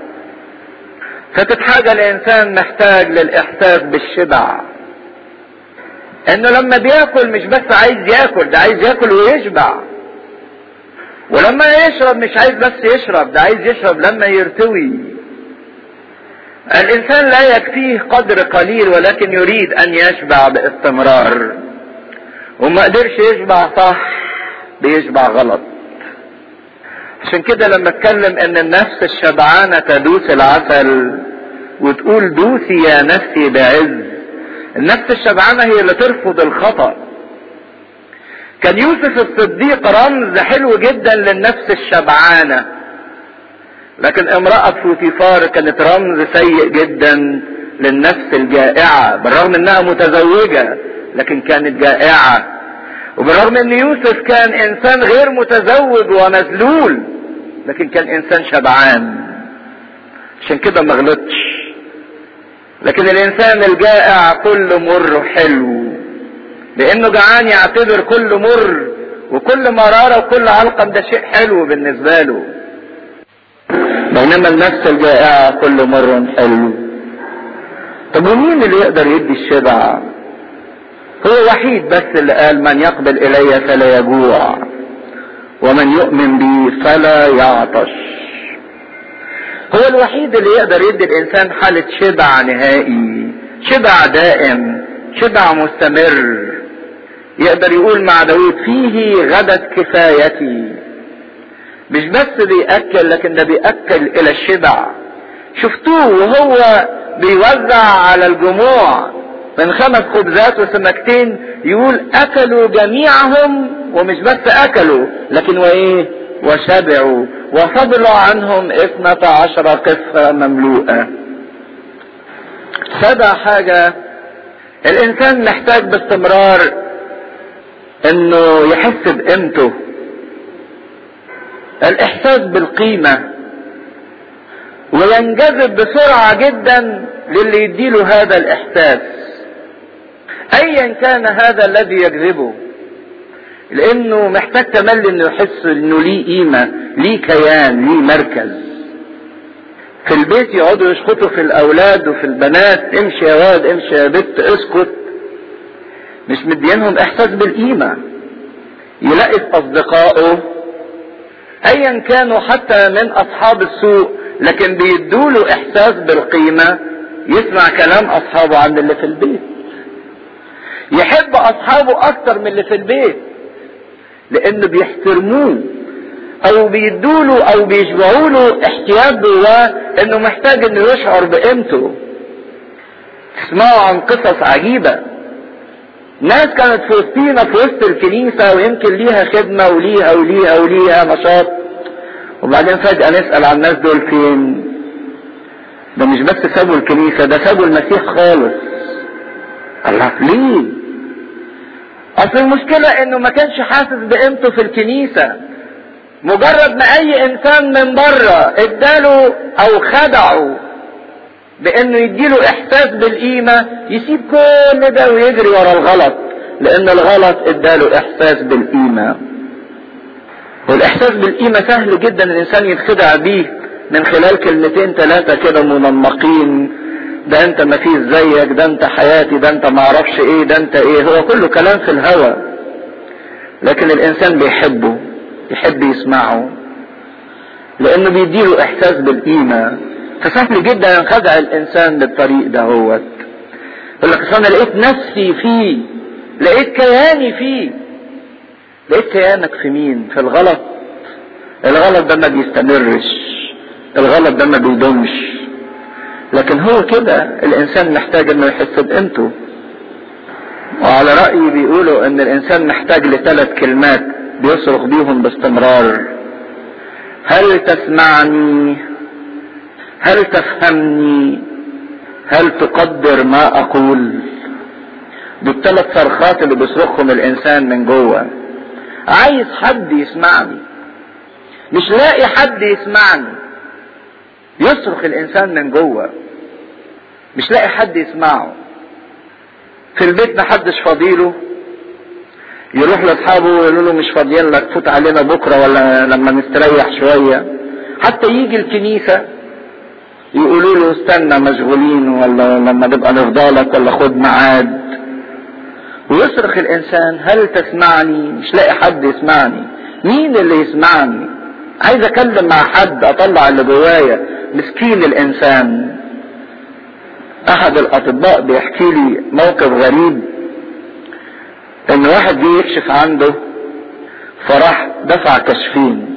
فتت حاجة الانسان محتاج للاحساس بالشبع انه لما بياكل مش بس عايز ياكل ده عايز ياكل ويشبع ولما يشرب مش عايز بس يشرب ده عايز يشرب لما يرتوي الانسان لا يكفيه قدر قليل ولكن يريد ان يشبع باستمرار وما قدرش يشبع صح بيشبع غلط عشان كده لما اتكلم ان النفس الشبعانة تدوس العسل وتقول دوسي يا نفسي بعز النفس الشبعانة هي اللي ترفض الخطأ كان يوسف الصديق رمز حلو جدا للنفس الشبعانة لكن امرأة فوتيفار كانت رمز سيء جدا للنفس الجائعة بالرغم انها متزوجة لكن كانت جائعة وبالرغم ان يوسف كان انسان غير متزوج ومذلول لكن كان انسان شبعان عشان كده ما غلطش لكن الانسان الجائع كل مر حلو لانه جعان يعتبر كل مر وكل مرارة وكل علقم ده شيء حلو بالنسبة له بينما النفس الجائعة كل مر حلو طب ومين اللي يقدر يدي الشبع هو وحيد بس اللي قال من يقبل الي فلا يجوع ومن يؤمن بي فلا يعطش هو الوحيد اللي يقدر يدي الانسان حالة شبع نهائي شبع دائم شبع مستمر يقدر يقول مع داود فيه غدت كفايتي مش بس بيأكل لكن ده بيأكل الى الشبع شفتوه وهو بيوزع على الجموع من خمس خبزات وسمكتين يقول اكلوا جميعهم ومش بس اكلوا لكن وايه وشبعوا وفضل عنهم اثنة عشر قصة مملوءة سبع حاجة الانسان محتاج باستمرار انه يحس بقيمته الاحساس بالقيمة وينجذب بسرعة جدا للي يديله هذا الاحساس ايا كان هذا الذي يجذبه لانه محتاج تملي انه يحس انه ليه قيمة ليه كيان ليه مركز في البيت يقعدوا يشخطوا في الاولاد وفي البنات امشي يا واد امشي يا بنت اسكت مش مدينهم احساس بالقيمة يلاقي في اصدقائه ايا كانوا حتى من اصحاب السوء لكن بيدوله احساس بالقيمة يسمع كلام اصحابه عن اللي في البيت يحب اصحابه اكتر من اللي في البيت لانه بيحترموه او بيدوله او بيشبعوا له احتياج جواه انه محتاج انه يشعر بقيمته تسمعوا عن قصص عجيبة ناس كانت في وسطينا في وسط الكنيسة ويمكن ليها خدمة وليها وليها وليها نشاط وبعدين فجأة نسأل عن الناس دول فين ده مش بس سابوا الكنيسة ده سابوا المسيح خالص الله ليه اصل المشكلة انه ما كانش حاسس بقيمته في الكنيسة مجرد ما اي انسان من بره اداله او خدعه بانه يديله احساس بالقيمة يسيب كل ده ويجري ورا الغلط لان الغلط اداله احساس بالقيمة والاحساس بالقيمة سهل جدا الانسان يتخدع بيه من خلال كلمتين ثلاثة كده منمقين ده انت ما فيش زيك ده انت حياتي ده انت ما اعرفش ايه ده انت ايه هو كله كلام في الهوى لكن الانسان بيحبه يحب يسمعه لانه بيديله احساس بالقيمة فسهل جدا ينخدع الانسان بالطريق ده هو يقول لك انا لقيت نفسي فيه لقيت كياني فيه لقيت كيانك في مين في الغلط الغلط ده ما بيستمرش الغلط ده ما بيدومش لكن هو كده الانسان محتاج انه يحس بقيمته وعلى رأيي بيقولوا ان الانسان محتاج لثلاث كلمات بيصرخ بيهم باستمرار هل تسمعني هل تفهمني هل تقدر ما اقول دي الثلاث صرخات اللي بيصرخهم الانسان من جوه عايز حد يسمعني مش لاقي حد يسمعني يصرخ الانسان من جوه مش لاقي حد يسمعه في البيت محدش فاضيله يروح لاصحابه ويقولوا له مش فاضيين لك فوت علينا بكره ولا لما نستريح شويه حتى يجي الكنيسه يقولوا له استنى مشغولين ولا لما نبقى نفضالك ولا خد ميعاد ويصرخ الانسان هل تسمعني مش لاقي حد يسمعني مين اللي يسمعني عايز اتكلم مع حد اطلع اللي جوايا مسكين الانسان احد الاطباء بيحكي لي موقف غريب ان واحد جه يكشف عنده فراح دفع كشفين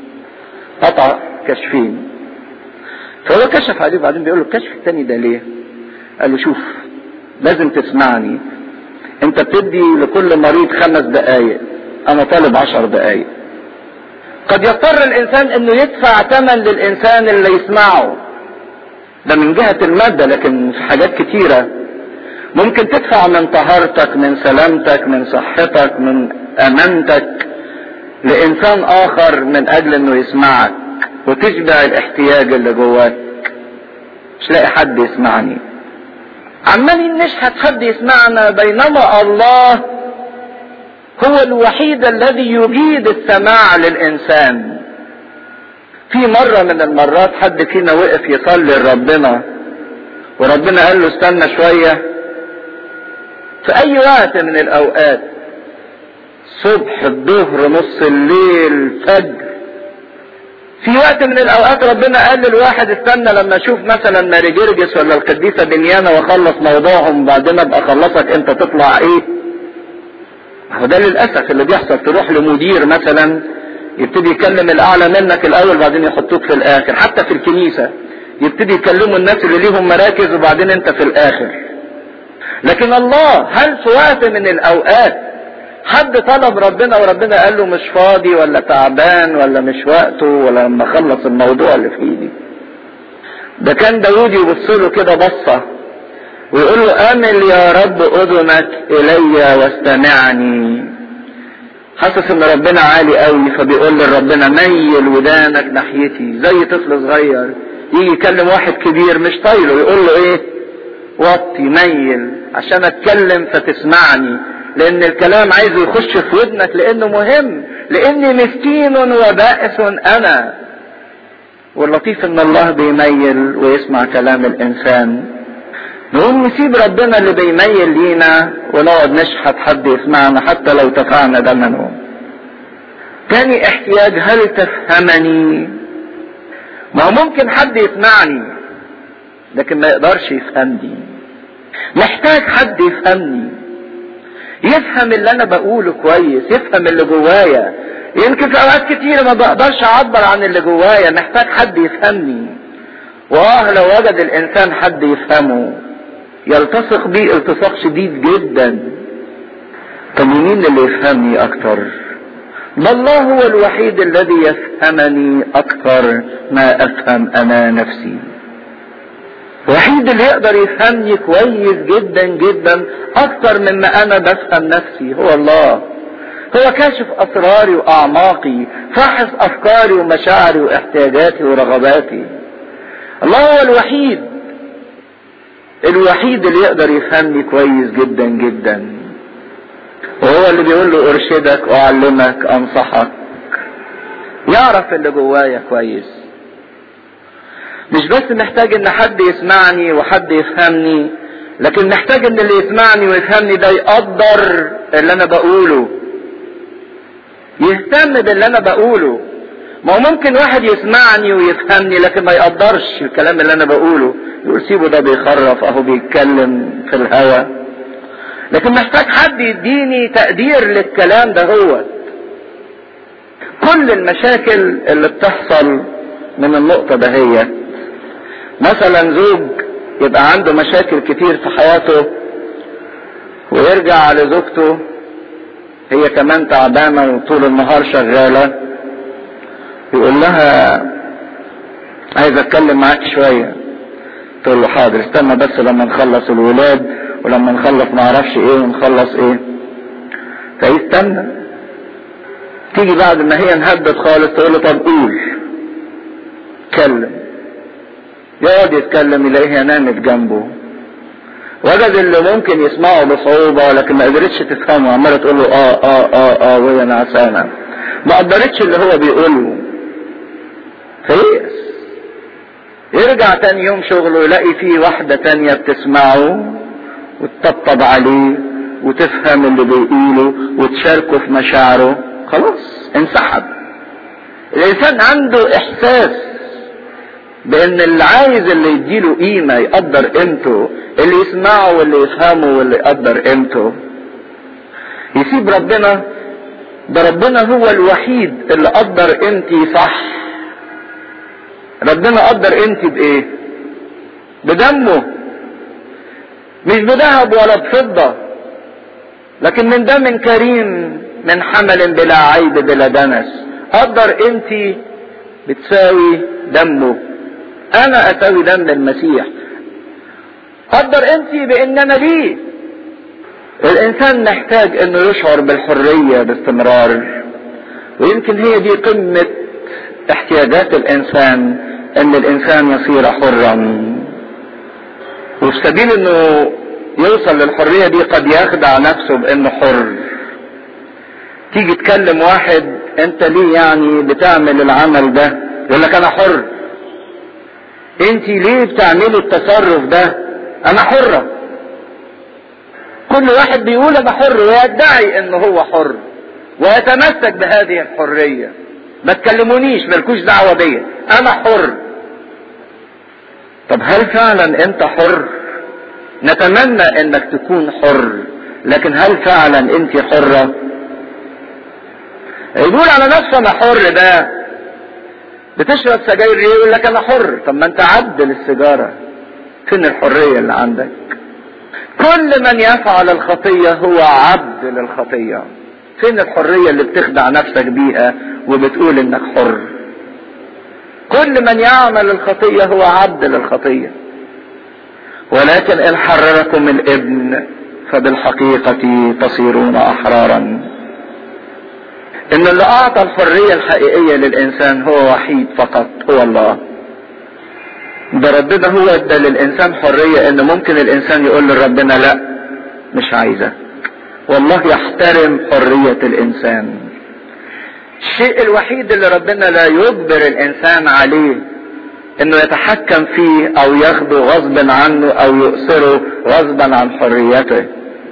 قطع كشفين فهو كشف عليه وبعدين بيقول له الكشف التاني ده ليه قال له شوف لازم تسمعني انت بتدي لكل مريض خمس دقايق انا طالب عشر دقايق قد يضطر الانسان انه يدفع ثمن للانسان اللي يسمعه ده من جهة المادة لكن في حاجات كتيرة ممكن تدفع من طهارتك من سلامتك من صحتك من امانتك لانسان اخر من اجل انه يسمعك وتشبع الاحتياج اللي جواك مش لاقي حد يسمعني عمالين نشحت حد يسمعنا بينما الله هو الوحيد الذي يجيد السماع للانسان في مرة من المرات حد فينا وقف يصلي لربنا وربنا قال له استنى شوية في اي وقت من الاوقات صبح الظهر نص الليل فجر في وقت من الاوقات ربنا قال للواحد استنى لما اشوف مثلا ماري جرجس ولا القديسه بنيانه واخلص موضوعهم وبعدين ابقى اخلصك انت تطلع ايه هو ده للاسف اللي بيحصل تروح لمدير مثلا يبتدي يكلم الاعلى منك الاول بعدين يحطوك في الاخر حتى في الكنيسه يبتدي يكلموا الناس اللي ليهم مراكز وبعدين انت في الاخر لكن الله هل في وقت من الاوقات حد طلب ربنا وربنا قال له مش فاضي ولا تعبان ولا مش وقته ولا لما اخلص الموضوع اللي في ايدي ده كان داود يبص له كده بصه ويقول له امل يا رب اذنك الي واستمعني حاسس ان ربنا عالي قوي فبيقول لربنا ميل ودانك ناحيتي زي طفل صغير يجي يكلم واحد كبير مش طايله يقول له ايه وطي ميل عشان اتكلم فتسمعني لان الكلام عايزه يخش في ودنك لانه مهم لاني مسكين وبائس انا واللطيف ان الله بيميل ويسمع كلام الانسان نقوم نسيب ربنا اللي بيميل لينا ونقعد نشحت حد يسمعنا حتى لو دفعنا دمنه تاني احتياج هل تفهمني ما هو ممكن حد يسمعني لكن ما يقدرش يفهمني محتاج حد يفهمني يفهم اللي انا بقوله كويس يفهم اللي جوايا يمكن في اوقات كتير ما بقدرش اعبر عن اللي جوايا محتاج حد يفهمني واه لو وجد الانسان حد يفهمه يلتصق بيه التصاق شديد جدا طب مين اللي يفهمني اكتر ما الله هو الوحيد الذي يفهمني اكتر ما افهم انا نفسي الوحيد اللي يقدر يفهمني كويس جدا جدا اكتر مما انا بفهم نفسي هو الله هو كاشف اسراري واعماقي فاحص افكاري ومشاعري واحتياجاتي ورغباتي الله هو الوحيد الوحيد اللي يقدر يفهمني كويس جدا جدا وهو اللي بيقول له ارشدك اعلمك انصحك يعرف اللي جوايا كويس مش بس محتاج ان حد يسمعني وحد يفهمني لكن محتاج ان اللي يسمعني ويفهمني ده يقدر اللي انا بقوله يهتم باللي انا بقوله ما هو ممكن واحد يسمعني ويفهمني لكن ما يقدرش الكلام اللي انا بقوله يقول سيبه ده بيخرف اهو بيتكلم في الهوا لكن محتاج حد يديني تقدير للكلام ده هو كل المشاكل اللي بتحصل من النقطة دهيت مثلا زوج يبقى عنده مشاكل كتير في حياته ويرجع على زوجته هي كمان تعبانة وطول النهار شغالة يقول لها عايز اتكلم معاك شوية تقول له حاضر استنى بس لما نخلص الولاد ولما نخلص معرفش ايه ونخلص ايه فيستنى تيجي بعد ما هي انهدت خالص تقول له طب قول اتكلم يقعد يتكلم يلاقيها نامت جنبه وجد اللي ممكن يسمعه بصعوبة لكن ما قدرتش تفهمه عمالة تقول له اه اه اه اه وهي نعسانة ما قدرتش اللي هو بيقوله فيأس يرجع تاني يوم شغله يلاقي فيه واحدة تانية بتسمعه وتطبطب عليه وتفهم اللي بيقوله وتشاركه في مشاعره خلاص انسحب الانسان عنده احساس بان اللي عايز اللي يديله قيمة يقدر قيمته اللي يسمعه واللي يفهمه واللي يقدر قيمته يسيب ربنا ده ربنا هو الوحيد اللي قدر قيمتي صح ربنا قدر قيمتي بايه بدمه مش بذهب ولا بفضة لكن من دم كريم من حمل بلا عيب بلا دنس قدر قيمتي بتساوي دمه انا اساوي دم المسيح قدر قيمتي بان انا ليه الانسان محتاج انه يشعر بالحرية باستمرار ويمكن هي دي قمة احتياجات الانسان ان الانسان يصير حرا وفي سبيل انه يوصل للحرية دي قد يخدع نفسه بانه حر تيجي تكلم واحد انت ليه يعني بتعمل العمل ده يقول لك انا حر انت ليه بتعملي التصرف ده انا حرة كل واحد بيقول انا حر ويدعي ان هو حر ويتمسك بهذه الحرية ما تكلمونيش مالكوش دعوة بيا انا حر طب هل فعلا انت حر نتمنى انك تكون حر لكن هل فعلا انت حرة يقول على نفسه انا حر ده بتشرب سجاير ليه يقول لك انا حر طب ما انت عبد للسيجارة فين الحرية اللي عندك كل من يفعل الخطية هو عبد للخطية فين الحرية اللي بتخدع نفسك بيها وبتقول انك حر كل من يعمل الخطية هو عبد للخطية ولكن ان حرركم الابن فبالحقيقة تصيرون احرارا ان اللي اعطى الحرية الحقيقية للانسان هو وحيد فقط هو الله ده ربنا هو ادى للانسان حرية ان ممكن الانسان يقول لربنا لا مش عايزك والله يحترم حرية الانسان الشيء الوحيد اللي ربنا لا يجبر الانسان عليه انه يتحكم فيه او ياخده غصبا عنه او يؤثره غصبا عن حريته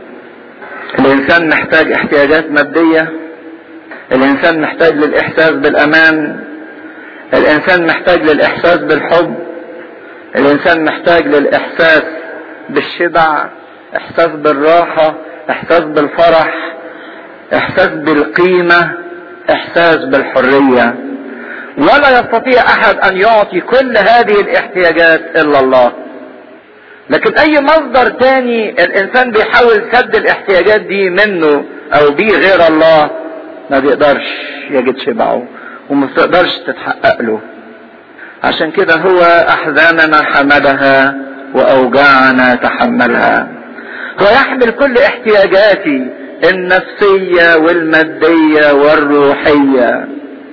الانسان محتاج احتياجات مادية الانسان محتاج للاحساس بالامان الانسان محتاج للاحساس بالحب الانسان محتاج للاحساس بالشبع احساس بالراحة احساس بالفرح احساس بالقيمة احساس بالحرية ولا يستطيع احد ان يعطي كل هذه الاحتياجات الا الله لكن اي مصدر تاني الانسان بيحاول سد الاحتياجات دي منه او بيه غير الله ما بيقدرش يجد شبعه وما بتقدرش تتحقق له عشان كده هو احزاننا حملها واوجاعنا تحملها هو يحمل كل احتياجاتي النفسية والمادية والروحية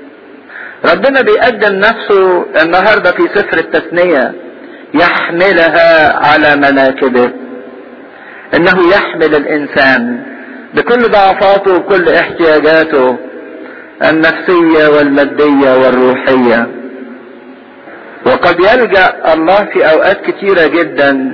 ربنا بيقدم نفسه النهاردة في سفر التثنية يحملها على مناكبه انه يحمل الانسان بكل ضعفاته وكل احتياجاته النفسية والمادية والروحية وقد يلجأ الله في اوقات كتيرة جدا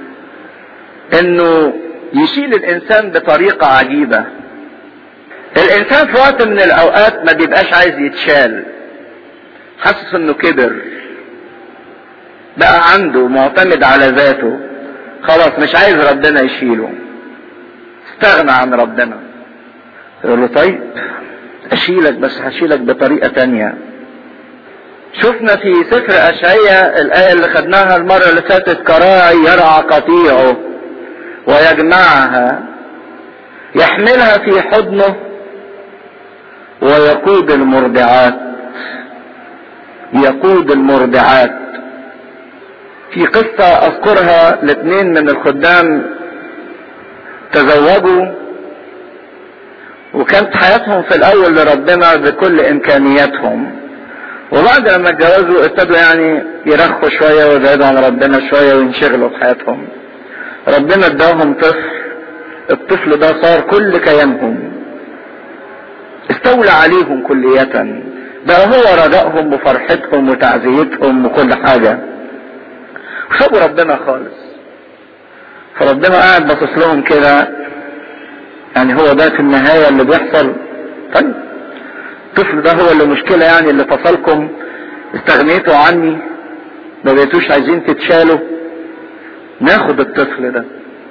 انه يشيل الانسان بطريقة عجيبة الانسان في وقت من الاوقات ما بيبقاش عايز يتشال حاسس انه كبر بقى عنده معتمد على ذاته خلاص مش عايز ربنا يشيله استغنى عن ربنا يقول له طيب اشيلك بس هشيلك بطريقة تانية شفنا في سفر اشعياء الاية اللي خدناها المرة اللي فاتت كراعي يرعى قطيعه ويجمعها يحملها في حضنه ويقود المرضعات يقود المرضعات في قصة اذكرها لاثنين من الخدام تزوجوا وكانت حياتهم في الاول لربنا بكل امكانياتهم وبعد لما اتجوزوا ابتدوا يعني يرخوا شوية ويبعدوا عن ربنا شوية وينشغلوا بحياتهم ربنا اداهم طفل الطفل ده صار كل كيانهم استولى عليهم كلية بقى هو رجائهم وفرحتهم وتعزيتهم وكل حاجة وسابوا ربنا خالص فربنا قاعد باصص لهم كده يعني هو ده في النهاية اللي بيحصل طيب الطفل ده هو اللي مشكلة يعني اللي فصلكم استغنيتوا عني ما بقيتوش عايزين تتشالوا ناخد الطفل ده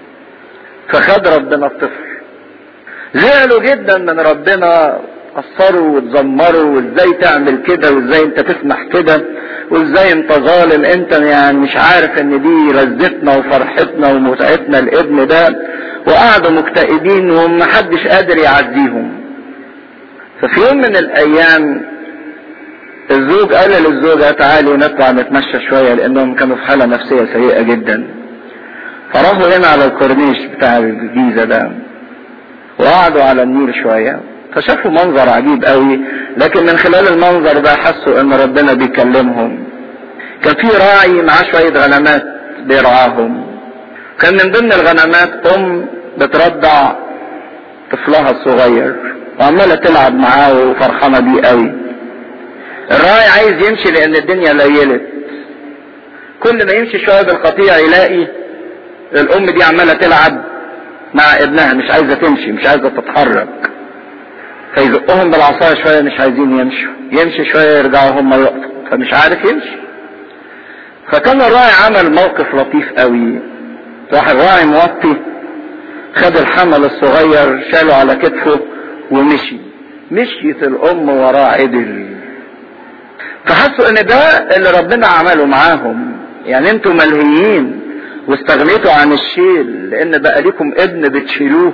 فخد ربنا الطفل زعلوا جدا من ربنا قصروا واتذمروا وازاي تعمل كده وازاي انت تسمح كده وازاي انت ظالم انت يعني مش عارف ان دي لذتنا وفرحتنا ومتعتنا الابن ده وقعدوا مكتئبين ومحدش قادر يعزيهم ففي يوم من الايام الزوج قال للزوجة تعالي نطلع نتمشى شوية لانهم كانوا في حالة نفسية سيئة جدا فراحوا هنا على الكورنيش بتاع الجيزة ده وقعدوا على النيل شوية فشافوا منظر عجيب قوي لكن من خلال المنظر ده حسوا ان ربنا بيكلمهم كان في راعي معاه شوية غنمات بيرعاهم كان من ضمن الغنمات ام بترضع طفلها الصغير وعمالة تلعب معاه وفرحانة بيه قوي الراعي عايز يمشي لان الدنيا ليلت كل ما يمشي شوية بالقطيع يلاقي الام دي عمالة تلعب مع ابنها مش عايزة تمشي مش عايزة تتحرك فيزقهم بالعصاية شوية مش عايزين يمشوا يمشي شوية يرجعوا هم يقفوا فمش عارف يمشي فكان الراعي عمل موقف لطيف قوي راح الراعي موطي خد الحمل الصغير شاله على كتفه ومشي مشيت الام وراه عدل فحسوا ان ده اللي ربنا عمله معاهم يعني انتوا ملهيين واستغنيتوا عن الشيل لان بقى لكم ابن بتشيلوه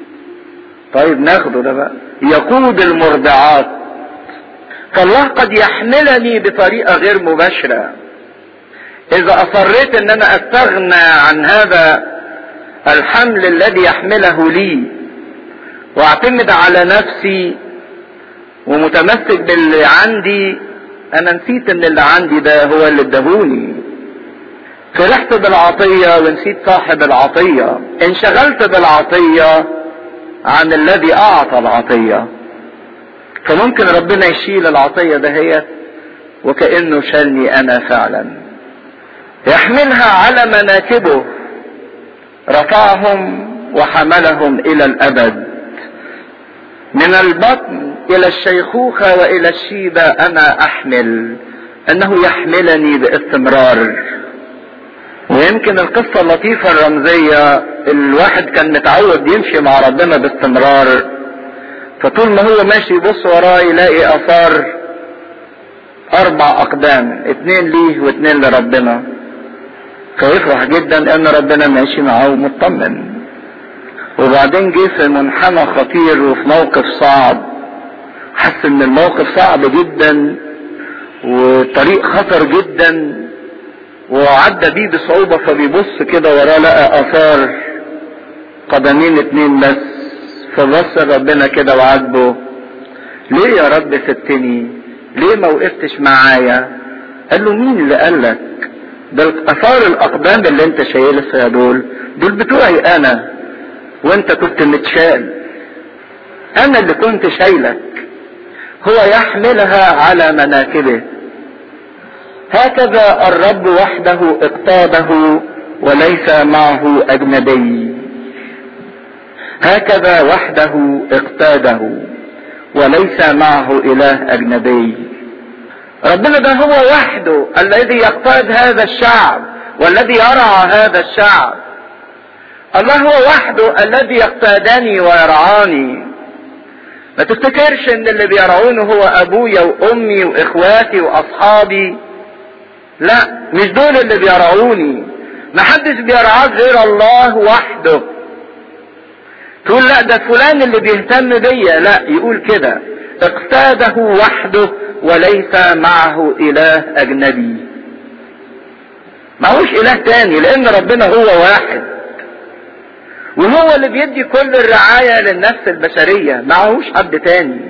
طيب ناخده ده بقى يقود المرضعات فالله قد يحملني بطريقة غير مباشرة اذا اصريت ان انا استغنى عن هذا الحمل الذي يحمله لي واعتمد على نفسي ومتمسك باللي عندي انا نسيت ان اللي عندي ده هو اللي ادهوني فرحت بالعطية ونسيت صاحب العطية انشغلت بالعطية عن الذي اعطى العطية فممكن ربنا يشيل العطية دهيت وكأنه شالني انا فعلا يحملها على مناكبه رفعهم وحملهم الى الابد من البطن الى الشيخوخة والى الشيبة انا احمل انه يحملني باستمرار ويمكن القصة اللطيفة الرمزية الواحد كان متعود يمشي مع ربنا باستمرار فطول ما هو ماشي يبص وراه يلاقي اثار اربع اقدام اتنين ليه واتنين لربنا فيفرح جدا ان ربنا ماشي معاه ومطمن وبعدين جه في منحنى خطير وفي موقف صعب حس ان الموقف صعب جدا والطريق خطر جدا وعدى بيه بصعوبة فبيبص كده وراه لقى اثار قدمين اتنين بس فبص ربنا كده وعاتبه ليه يا رب سبتني ليه ما وقفتش معايا قال له مين اللي قالك ده اثار الاقدام اللي انت شايلها دول دول بتوعي انا وانت كنت متشال انا اللي كنت شايلك هو يحملها على مناكبه هكذا الرب وحده اقتاده وليس معه اجنبي هكذا وحده اقتاده وليس معه اله اجنبي ربنا ده هو وحده الذي يقتاد هذا الشعب والذي يرعى هذا الشعب الله هو وحده الذي يقتادني ويرعاني ما تفتكرش ان اللي بيرعونه هو ابويا وامي واخواتي واصحابي لا مش دول اللي بيرعوني ما حدش بيرعاك غير الله وحده تقول لا ده فلان اللي بيهتم بيا لا يقول كده اقتاده وحده وليس معه اله اجنبي معهوش اله تاني لان ربنا هو واحد وهو اللي بيدي كل الرعاية للنفس البشرية معهوش حد تاني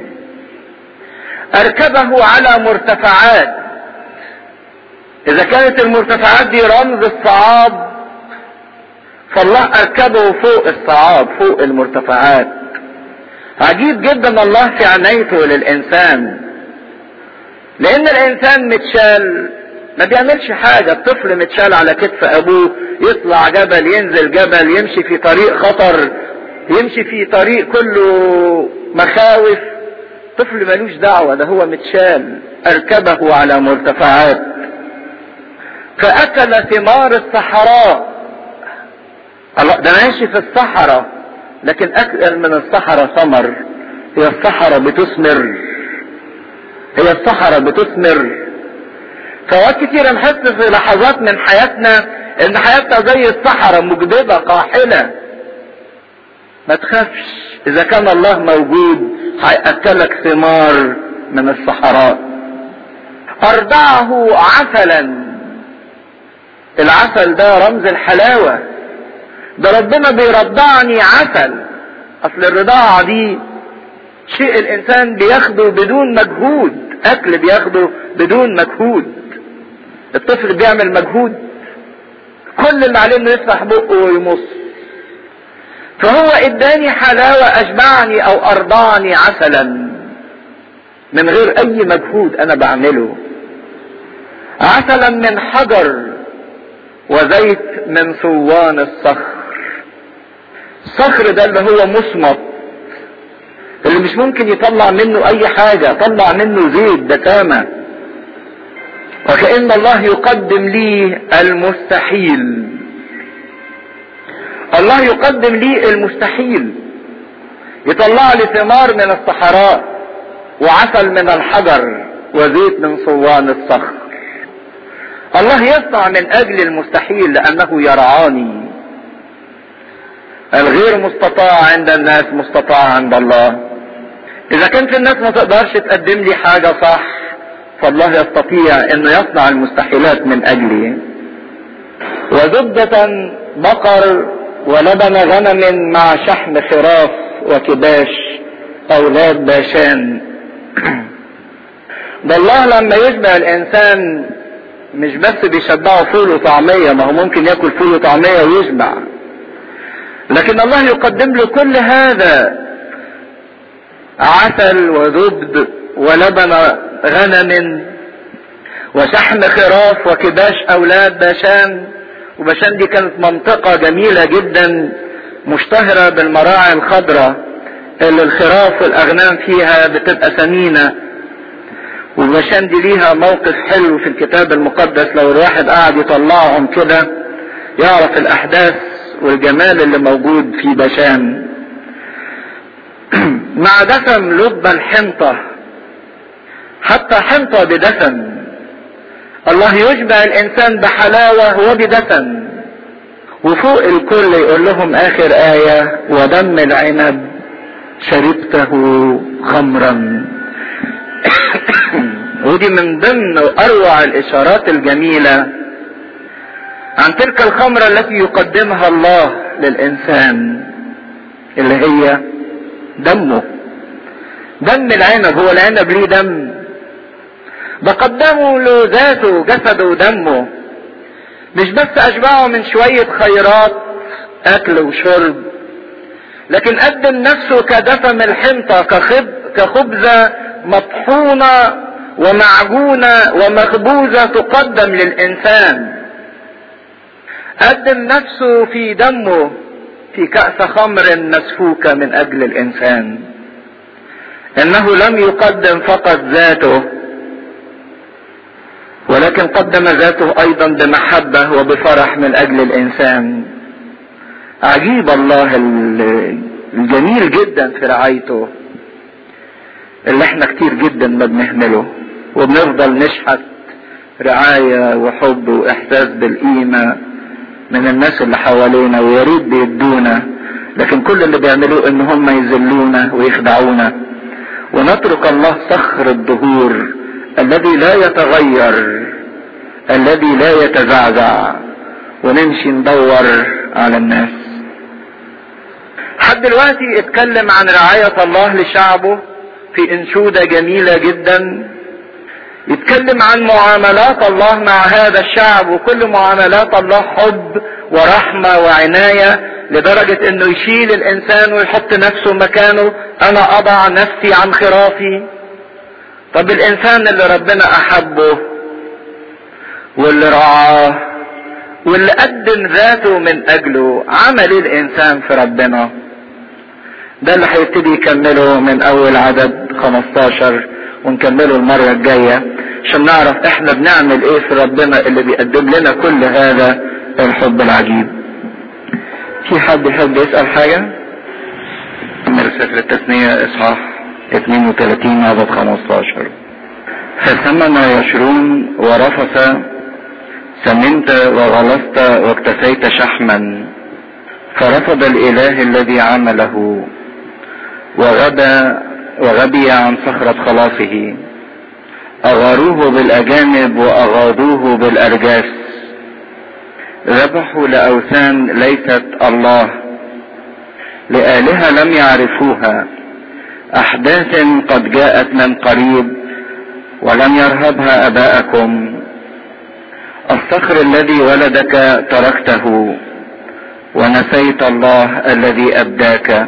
اركبه على مرتفعات اذا كانت المرتفعات دي رمز الصعاب فالله اركبه فوق الصعاب فوق المرتفعات عجيب جدا الله في عنايته للانسان لان الانسان متشال ما بيعملش حاجة الطفل متشال على كتف ابوه يطلع جبل ينزل جبل يمشي في طريق خطر يمشي في طريق كله مخاوف طفل ملوش دعوة ده هو متشال اركبه على مرتفعات فاكل ثمار الصحراء الله ده ماشي في الصحراء لكن اكل من الصحراء ثمر هي الصحراء بتثمر هي الصحراء بتثمر فوقت كتير نحس في لحظات من حياتنا ان حياتنا زي الصحراء مجدبة قاحلة ما تخافش اذا كان الله موجود هيأكلك ثمار من الصحراء ارضعه عسلا العسل ده رمز الحلاوة ده ربنا بيرضعني عسل اصل الرضاعة دي شيء الانسان بياخده بدون مجهود اكل بياخده بدون مجهود الطفل بيعمل مجهود كل اللي عليه انه يفتح بقه ويمص فهو اداني حلاوة اشبعني او ارضعني عسلا من غير اي مجهود انا بعمله عسلا من حجر وزيت من صوان الصخر الصخر ده اللي هو مصمت اللي مش ممكن يطلع منه اي حاجة طلع منه زيت دسامة وكأن الله يقدم لي المستحيل الله يقدم لي المستحيل يطلع لي ثمار من الصحراء وعسل من الحجر وزيت من صوان الصخر الله يصنع من اجل المستحيل لانه يرعاني الغير مستطاع عند الناس مستطاع عند الله اذا كانت الناس ما تقدرش تقدم لي حاجة صح فالله يستطيع انه يصنع المستحيلات من اجلي وزبدة بقر ولبن غنم مع شحم خراف وكباش اولاد باشان ده الله لما يشبع الانسان مش بس بيشبعه فول وطعمية ما هو ممكن ياكل فول وطعمية ويشبع لكن الله يقدم له كل هذا عسل وزبد ولبن غنم وشحم خراف وكباش اولاد باشان وباشان دي كانت منطقة جميلة جدا مشتهرة بالمراعي الخضراء اللي الخراف والاغنام فيها بتبقى ثمينة وباشان دي ليها موقف حلو في الكتاب المقدس لو الواحد قاعد يطلعهم كده يعرف الاحداث والجمال اللي موجود في باشان مع دسم لب الحنطة حتى حنطة بدسم الله يشبع الانسان بحلاوة وبدسم وفوق الكل يقول لهم اخر آية ودم العنب شربته خمرا ودي من ضمن اروع الاشارات الجميلة عن تلك الخمرة التي يقدمها الله للانسان اللي هي دمه دم العنب هو العنب ليه دم ده قدموا له ذاته جسده ودمه مش بس اشبعه من شوية خيرات اكل وشرب لكن قدم نفسه كدسم الحنطة كخب كخبزة مطحونة ومعجونة ومخبوزة تقدم للإنسان قدم نفسه في دمه في كأس خمر مسفوكة من أجل الإنسان إنه لم يقدم فقط ذاته ولكن قدم ذاته أيضا بمحبة وبفرح من أجل الإنسان عجيب الله الجميل جدا في رعايته اللي احنا كتير جدا ما بنهمله وبنفضل نشحت رعاية وحب وإحساس بالقيمة من الناس اللي حوالينا ويا ريت بيدونا لكن كل اللي بيعملوه ان هم يذلونا ويخدعونا ونترك الله صخر الدهور الذي لا يتغير الذي لا يتزعزع ونمشي ندور على الناس حد دلوقتي اتكلم عن رعاية الله لشعبه في انشودة جميلة جدا يتكلم عن معاملات الله مع هذا الشعب وكل معاملات الله حب ورحمة وعناية لدرجة انه يشيل الانسان ويحط نفسه مكانه انا اضع نفسي عن خرافي طب الانسان اللي ربنا احبه واللي رعاه واللي قدم ذاته من اجله عمل ايه الانسان في ربنا ده اللي هيبتدي يكمله من اول عدد 15 ونكمله المرة الجاية عشان نعرف احنا بنعمل ايه في ربنا اللي بيقدم لنا كل هذا الحب العجيب في حد يحب يسأل حاجة من سفر التثنية اصحاح 32 عدد 15 فثمن يشرون ورفث سمنت وغلظت واكتفيت شحما فرفض الاله الذي عمله وغبى وغبي عن صخرة خلاصه اغاروه بالاجانب واغاضوه بالارجاس ذبحوا لاوثان ليست الله لالهه لم يعرفوها احداث قد جاءت من قريب ولم يرهبها اباءكم الصخر الذي ولدك تركته ونسيت الله الذي ابداك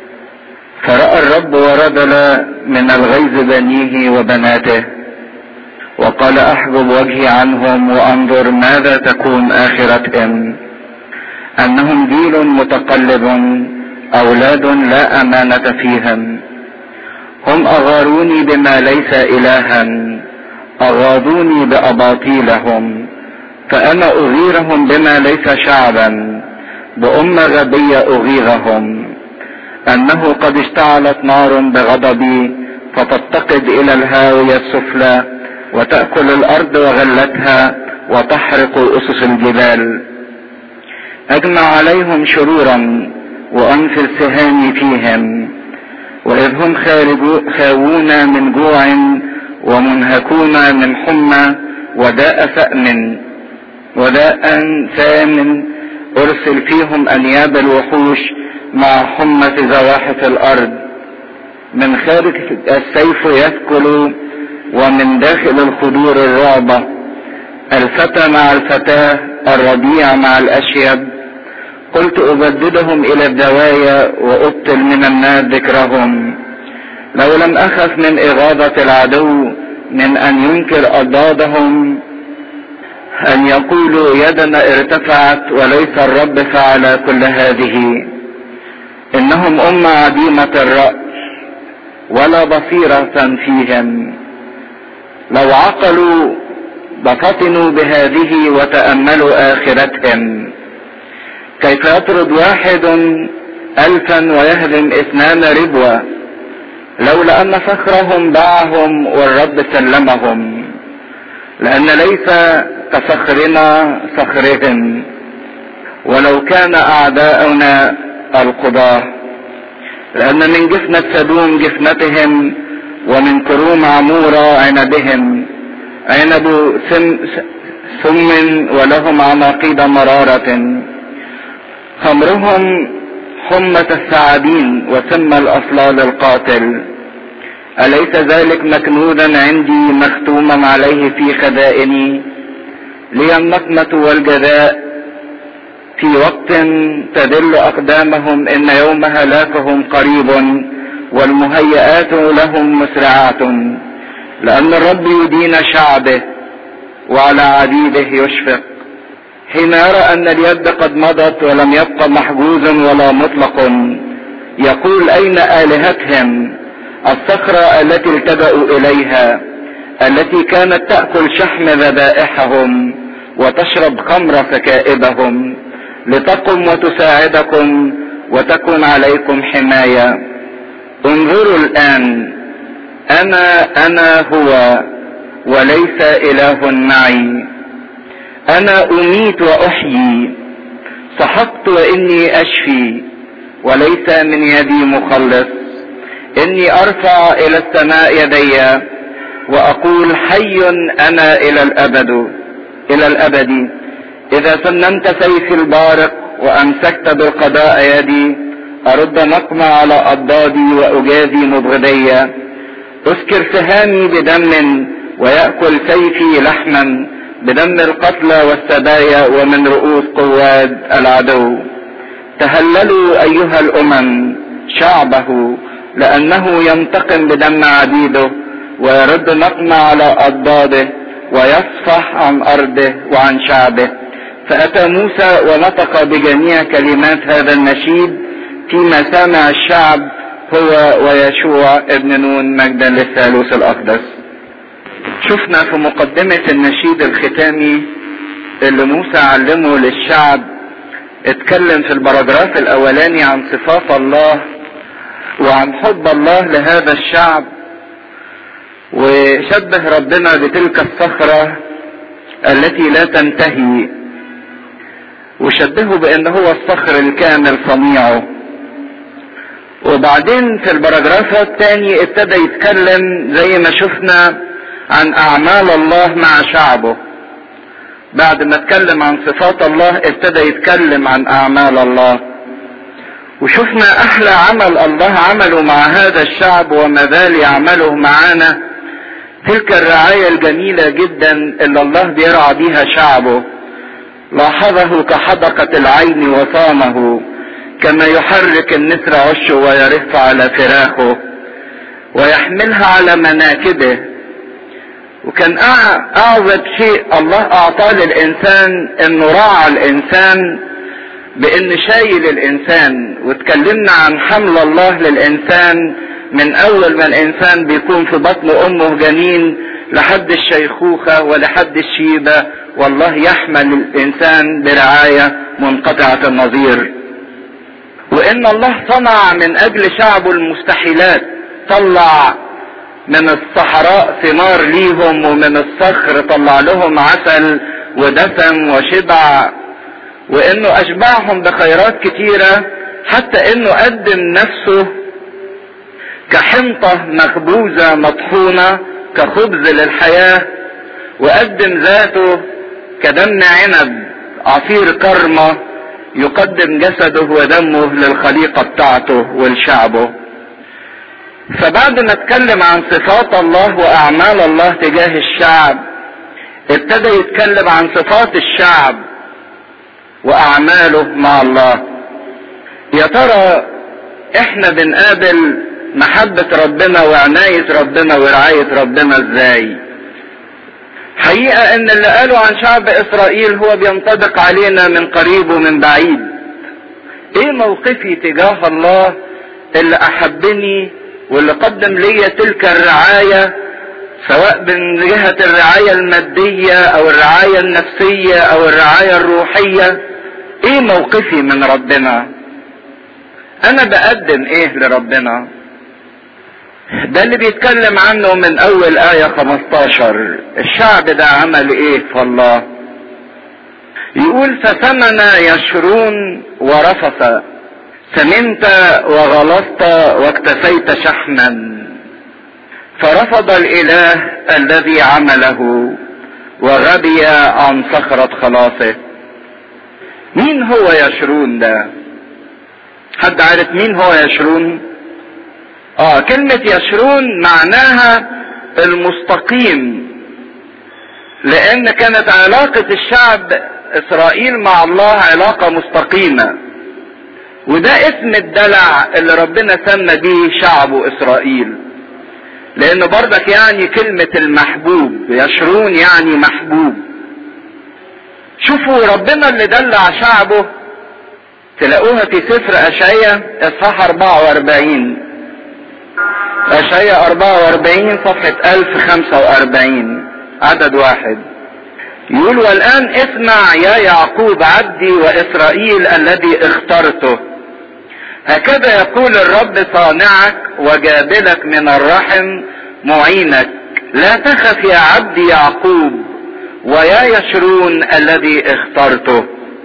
فراى الرب وردل من الغيظ بنيه وبناته وقال احجب وجهي عنهم وانظر ماذا تكون اخرتهم انهم جيل متقلب اولاد لا امانه فيهم هم اغاروني بما ليس الها اغاضوني باباطيلهم فانا اغيرهم بما ليس شعبا بأمة غبية اغيظهم انه قد اشتعلت نار بغضبي فتتقد الى الهاوية السفلى وتأكل الارض وغلتها وتحرق اسس الجبال اجمع عليهم شرورا وانفر سهامي فيهم واذ هم خاوون من جوع ومنهكون من حمى وداء سأم وداء سام ارسل فيهم انياب الوحوش مع حمة زواحف الارض من خارج السيف يثكل ومن داخل الخدور الرعبة الفتى مع الفتاة الربيع مع الاشيب قلت ابددهم الى الدوايا وابطل من الناس ذكرهم لو لم اخف من اغاظة العدو من ان ينكر اضدادهم ان يقولوا يدنا ارتفعت وليس الرب فعل كل هذه انهم امة عديمة الرأس ولا بصيرة فيهم لو عقلوا لفطنوا بهذه وتأملوا آخرتهم كيف يطرد واحد ألفا ويهدم اثنان ربوة لولا أن فخرهم باعهم والرب سلمهم لأن ليس كفخرنا فخرهم ولو كان أعداؤنا القضاة لأن من جفنة سدوم جفنتهم ومن كروم عمورة عنبهم عنب سم, سم ولهم عناقيد مرارة خمرهم حمة الثعابين وسم الأصلال القاتل أليس ذلك مكنودا عندي مختوما عليه في خزائني لي النقمة والجزاء في وقت تدل أقدامهم إن يوم هلاكهم قريب والمهيئات لهم مسرعات لأن الرب يدين شعبه وعلى عبيده يشفق حين يرى أن اليد قد مضت ولم يبق محجوز ولا مطلق يقول أين آلهتهم الصخرة التي التجأوا إليها التي كانت تأكل شحم ذبائحهم وتشرب خمر سكائبهم لتقم وتساعدكم وتكن عليكم حماية انظروا الآن أنا أنا هو وليس إله معي أنا أميت وأحيي سحقت وإني أشفي وليس من يدي مخلص إني أرفع إلى السماء يدي وأقول حي أنا إلى الأبد إلى الأبد إذا سننت سيفي البارق وأمسكت بالقضاء يدي أرد نقمة على أضدادي وأجازي مبغضي أسكر سهامي بدم ويأكل سيفي لحما بدم القتلى والسبايا ومن رؤوس قواد العدو تهللوا أيها الأمم شعبه لأنه ينتقم بدم عبيده ويرد نقمة على أضداده ويصفح عن أرضه وعن شعبه فأتى موسى ونطق بجميع كلمات هذا النشيد فيما سامع الشعب هو ويشوع ابن نون مجدا للثالوث الأقدس شفنا في مقدمة النشيد الختامي اللي موسى علمه للشعب اتكلم في البراجراف الاولاني عن صفات الله وعن حب الله لهذا الشعب وشبه ربنا بتلك الصخرة التي لا تنتهي وشبهه بان هو الصخر الكامل صنيعه وبعدين في البراجراف الثاني ابتدى يتكلم زي ما شفنا عن اعمال الله مع شعبه بعد ما اتكلم عن صفات الله ابتدى يتكلم عن اعمال الله وشفنا احلى عمل الله عمله مع هذا الشعب وما زال يعمله معانا تلك الرعاية الجميلة جدا اللي الله بيرعى بيها شعبه لاحظه كحدقة العين وصامه كما يحرك النسر عشه ويرف على فراخه ويحملها على مناكبه وكان اعظم شيء الله اعطاه للانسان انه راعى الانسان بان شايل الانسان واتكلمنا عن حمل الله للانسان من اول ما الانسان بيكون في بطن امه جنين لحد الشيخوخة ولحد الشيبة والله يحمل الانسان برعاية منقطعة النظير وان الله صنع من اجل شعبه المستحيلات طلع من الصحراء ثمار ليهم ومن الصخر طلع لهم عسل ودسم وشبع وانه اشبعهم بخيرات كتيرة حتى انه قدم نفسه كحنطة مخبوزة مطحونة كخبز للحياة وقدم ذاته كدم عنب عصير كرمة يقدم جسده ودمه للخليقة بتاعته ولشعبه فبعد ما اتكلم عن صفات الله واعمال الله تجاه الشعب ابتدى يتكلم عن صفات الشعب واعماله مع الله يا ترى احنا بنقابل محبة ربنا وعناية ربنا ورعاية ربنا ازاي حقيقة ان اللي قالوا عن شعب اسرائيل هو بينطبق علينا من قريب ومن بعيد ايه موقفي تجاه الله اللي احبني واللي قدم لي تلك الرعاية سواء من جهة الرعاية المادية او الرعاية النفسية او الرعاية الروحية ايه موقفي من ربنا انا بقدم ايه لربنا ده اللي بيتكلم عنه من اول آية 15 الشعب ده عمل ايه في الله يقول فثمن يشرون ورفث سمنت وغلظت واكتفيت شحما فرفض الاله الذي عمله وغبي عن صخرة خلاصه مين هو يشرون ده حد عارف مين هو يشرون اه كلمة يشرون معناها المستقيم لان كانت علاقة الشعب اسرائيل مع الله علاقة مستقيمة وده اسم الدلع اللي ربنا سمى بيه شعبه اسرائيل لان برضك يعني كلمة المحبوب يشرون يعني محبوب شوفوا ربنا اللي دلع شعبه تلاقوها في سفر اشعيا اصحاح 44 اشعيا 44 صفحة 1045 عدد واحد يقول والان اسمع يا يعقوب عبدي واسرائيل الذي اخترته هكذا يقول الرب صانعك وجابلك من الرحم معينك لا تخف يا عبدي يعقوب ويا يشرون الذي اخترته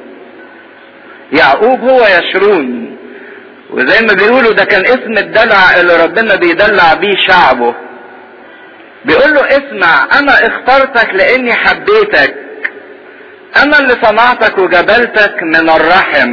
يعقوب هو يشرون وزي ما بيقولوا ده كان اسم الدلع اللي ربنا بيدلع بيه شعبه بيقول له اسمع انا اخترتك لاني حبيتك انا اللي صنعتك وجبلتك من الرحم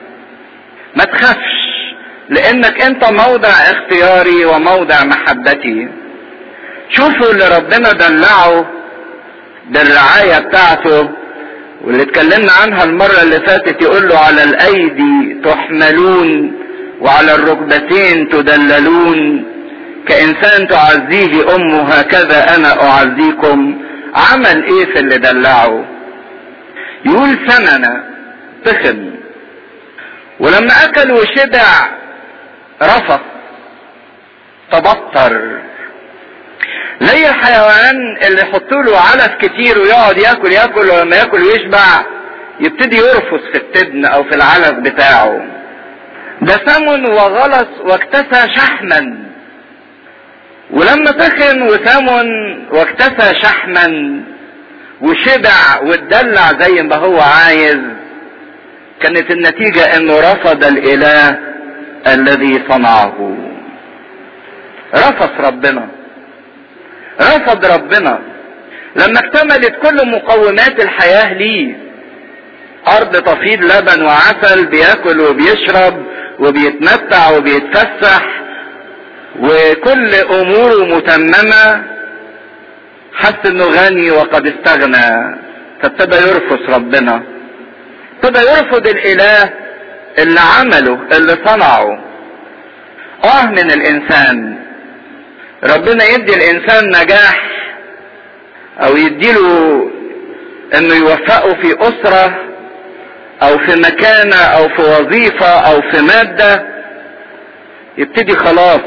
ما تخافش لانك انت موضع اختياري وموضع محبتي شوفوا اللي ربنا دلعه بالرعاية بتاعته واللي اتكلمنا عنها المرة اللي فاتت يقول له على الايدي تحملون وعلى الركبتين تدللون كإنسان تعزيه أمه هكذا أنا أعزيكم عمل إيه في اللي دلعه يقول ثمنة تخن ولما أكل وشبع رفض تبطر زي الحيوان اللي يحطوا له علف كتير ويقعد ياكل ياكل ولما ياكل ويشبع يبتدي يرفس في التبن او في العلف بتاعه ده سمن وغلس واكتسى شحما ولما تخن وسمن واكتسى شحما وشبع واتدلع زي ما هو عايز كانت النتيجة انه رفض الاله الذي صنعه رفض ربنا رفض ربنا لما اكتملت كل مقومات الحياة ليه ارض تفيض لبن وعسل بياكل وبيشرب وبيتمتع وبيتفسح وكل اموره متممة حس انه غني وقد استغنى فابتدى يرفض ربنا ابتدى يرفض الاله اللي عمله اللي صنعه اه من الانسان ربنا يدي الانسان نجاح او يديله انه يوفقه في اسرة او في مكانة او في وظيفة او في مادة يبتدي خلاص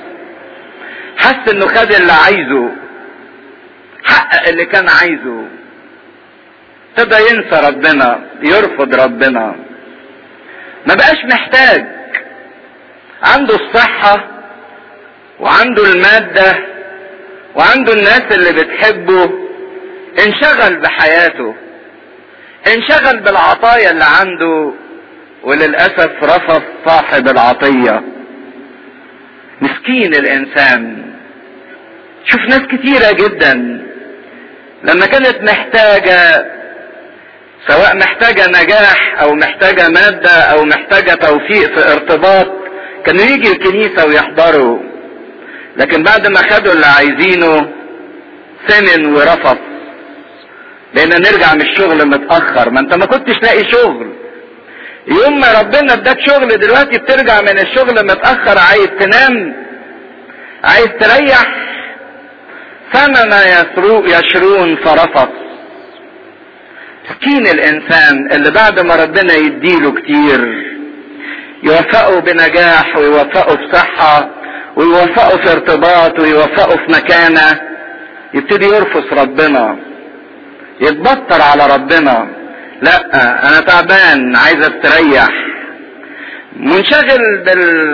حس انه خد اللي عايزه حقق اللي كان عايزه ابتدى ينسى ربنا يرفض ربنا ما بقاش محتاج عنده الصحة وعنده المادة وعنده الناس اللي بتحبه انشغل بحياته انشغل بالعطايا اللي عنده وللأسف رفض صاحب العطية مسكين الإنسان شوف ناس كتيرة جدا لما كانت محتاجة سواء محتاجة نجاح أو محتاجة مادة أو محتاجة توفيق في ارتباط كانوا يجي الكنيسة ويحضروا لكن بعد ما خدوا اللي عايزينه سمن ورفض بقينا نرجع من الشغل متأخر ما انت ما كنتش لاقي شغل يوم ما ربنا اداك شغل دلوقتي بترجع من الشغل متأخر عايز تنام عايز تريح فما يشرون فرفض مسكين الانسان اللي بعد ما ربنا يديله كتير يوفقه بنجاح ويوفقه بصحة ويوفقه في ارتباط ويوفقه في مكانة يبتدي يرفض ربنا يتبطر على ربنا لا انا تعبان عايز استريح منشغل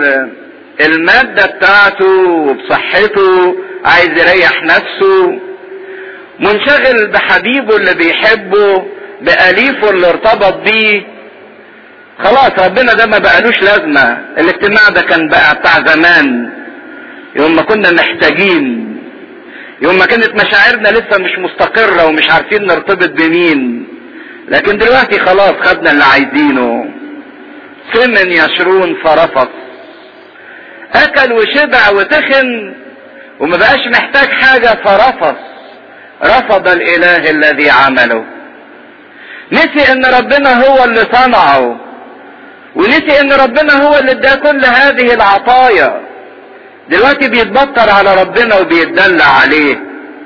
بالمادة بتاعته وبصحته عايز يريح نفسه منشغل بحبيبه اللي بيحبه بأليفه اللي ارتبط بيه خلاص ربنا ده ما بقالوش لازمة الاجتماع ده كان بقى بتاع زمان يوم ما كنا محتاجين يوم ما كانت مشاعرنا لسه مش مستقرة ومش عارفين نرتبط بمين لكن دلوقتي خلاص خدنا اللي عايزينه سمن يشرون فرفض اكل وشبع وتخن وما بقاش محتاج حاجة فرفض رفض الاله الذي عمله نسي ان ربنا هو اللي صنعه ونسي ان ربنا هو اللي اداه كل هذه العطايا دلوقتي بيتبطر على ربنا وبيتدلع عليه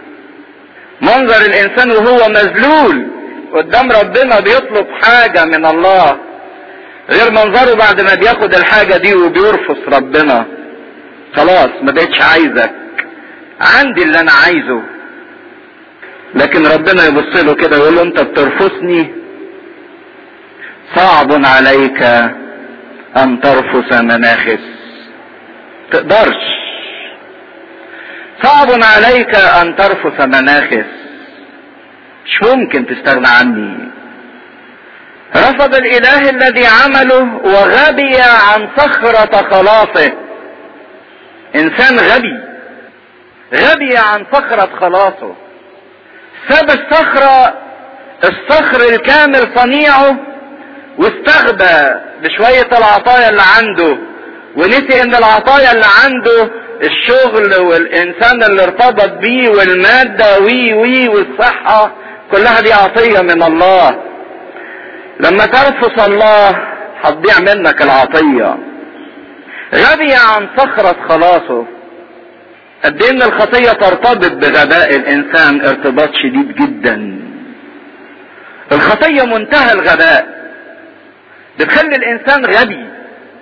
منظر الانسان وهو مذلول قدام ربنا بيطلب حاجة من الله غير منظره بعد ما بياخد الحاجة دي وبيرفض ربنا خلاص ما بقتش عايزك عندي اللي انا عايزه لكن ربنا يبص له كده ويقول له انت بترفضني صعب عليك ان ترفس مناخس تقدرش صعب عليك ان ترفس مناخس مش ممكن تستغنى عني رفض الاله الذي عمله وغبي عن صخرة خلاصه انسان غبي غبي عن صخرة خلاصه ساب الصخرة الصخر الكامل صنيعه واستغبى بشوية العطايا اللي عنده ونسي ان العطايا اللي عنده الشغل والانسان اللي ارتبط بيه والمادة وي وي والصحة كلها دي عطية من الله لما ترفض الله هتضيع منك العطية غبي عن صخرة خلاصه قد ان الخطية ترتبط بغباء الانسان ارتباط شديد جدا الخطية منتهى الغباء بتخلي الانسان غبي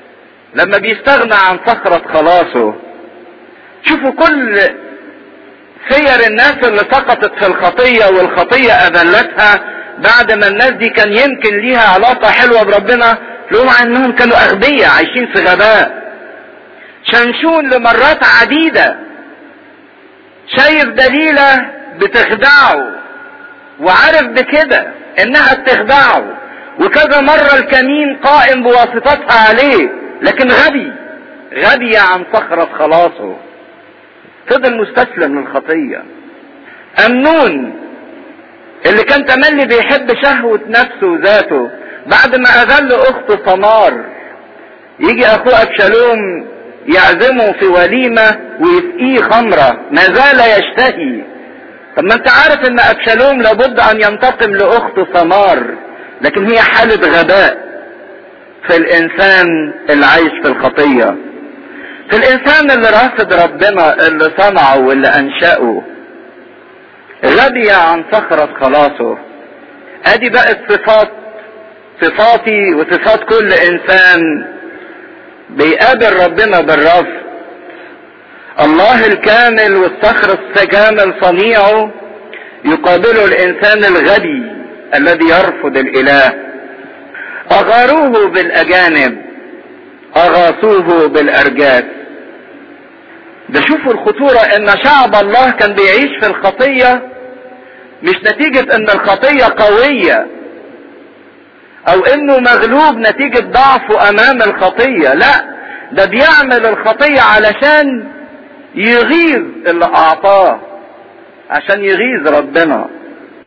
لما بيستغنى عن صخرة خلاصه شوفوا كل سير الناس اللي سقطت في الخطية والخطية اذلتها بعد ما الناس دي كان يمكن ليها علاقة حلوة بربنا لو مع انهم كانوا اغبياء عايشين في غباء شنشون لمرات عديدة شايف دليلة بتخدعه وعارف بكده انها بتخدعه وكذا مرة الكمين قائم بواسطتها عليه لكن غبي غبي عن صخرة خلاصه فضل مستسلم للخطية أمنون اللي كان تملي بيحب شهوة نفسه وذاته بعد ما أذل أخته ثمار يجي أخوه أبشالوم يعزمه في وليمة ويسقيه خمرة ما زال يشتهي طب ما انت عارف ان ابشالوم لابد ان ينتقم لاخته ثمار لكن هي حالة غباء في الانسان اللي عايش في الخطية في الانسان اللي رافض ربنا اللي صنعه واللي انشأه غبي عن صخرة خلاصه ادي بقت صفات صفاتي وصفات كل انسان بيقابل ربنا بالرفض الله الكامل والصخر الكامل صنيعه يقابله الانسان الغبي الذي يرفض الاله اغاروه بالاجانب اغاصوه بالارجاس ده شوفوا الخطورة ان شعب الله كان بيعيش في الخطية مش نتيجة ان الخطية قوية او انه مغلوب نتيجة ضعفه امام الخطية لا ده بيعمل الخطية علشان يغيظ اللي اعطاه عشان يغيظ ربنا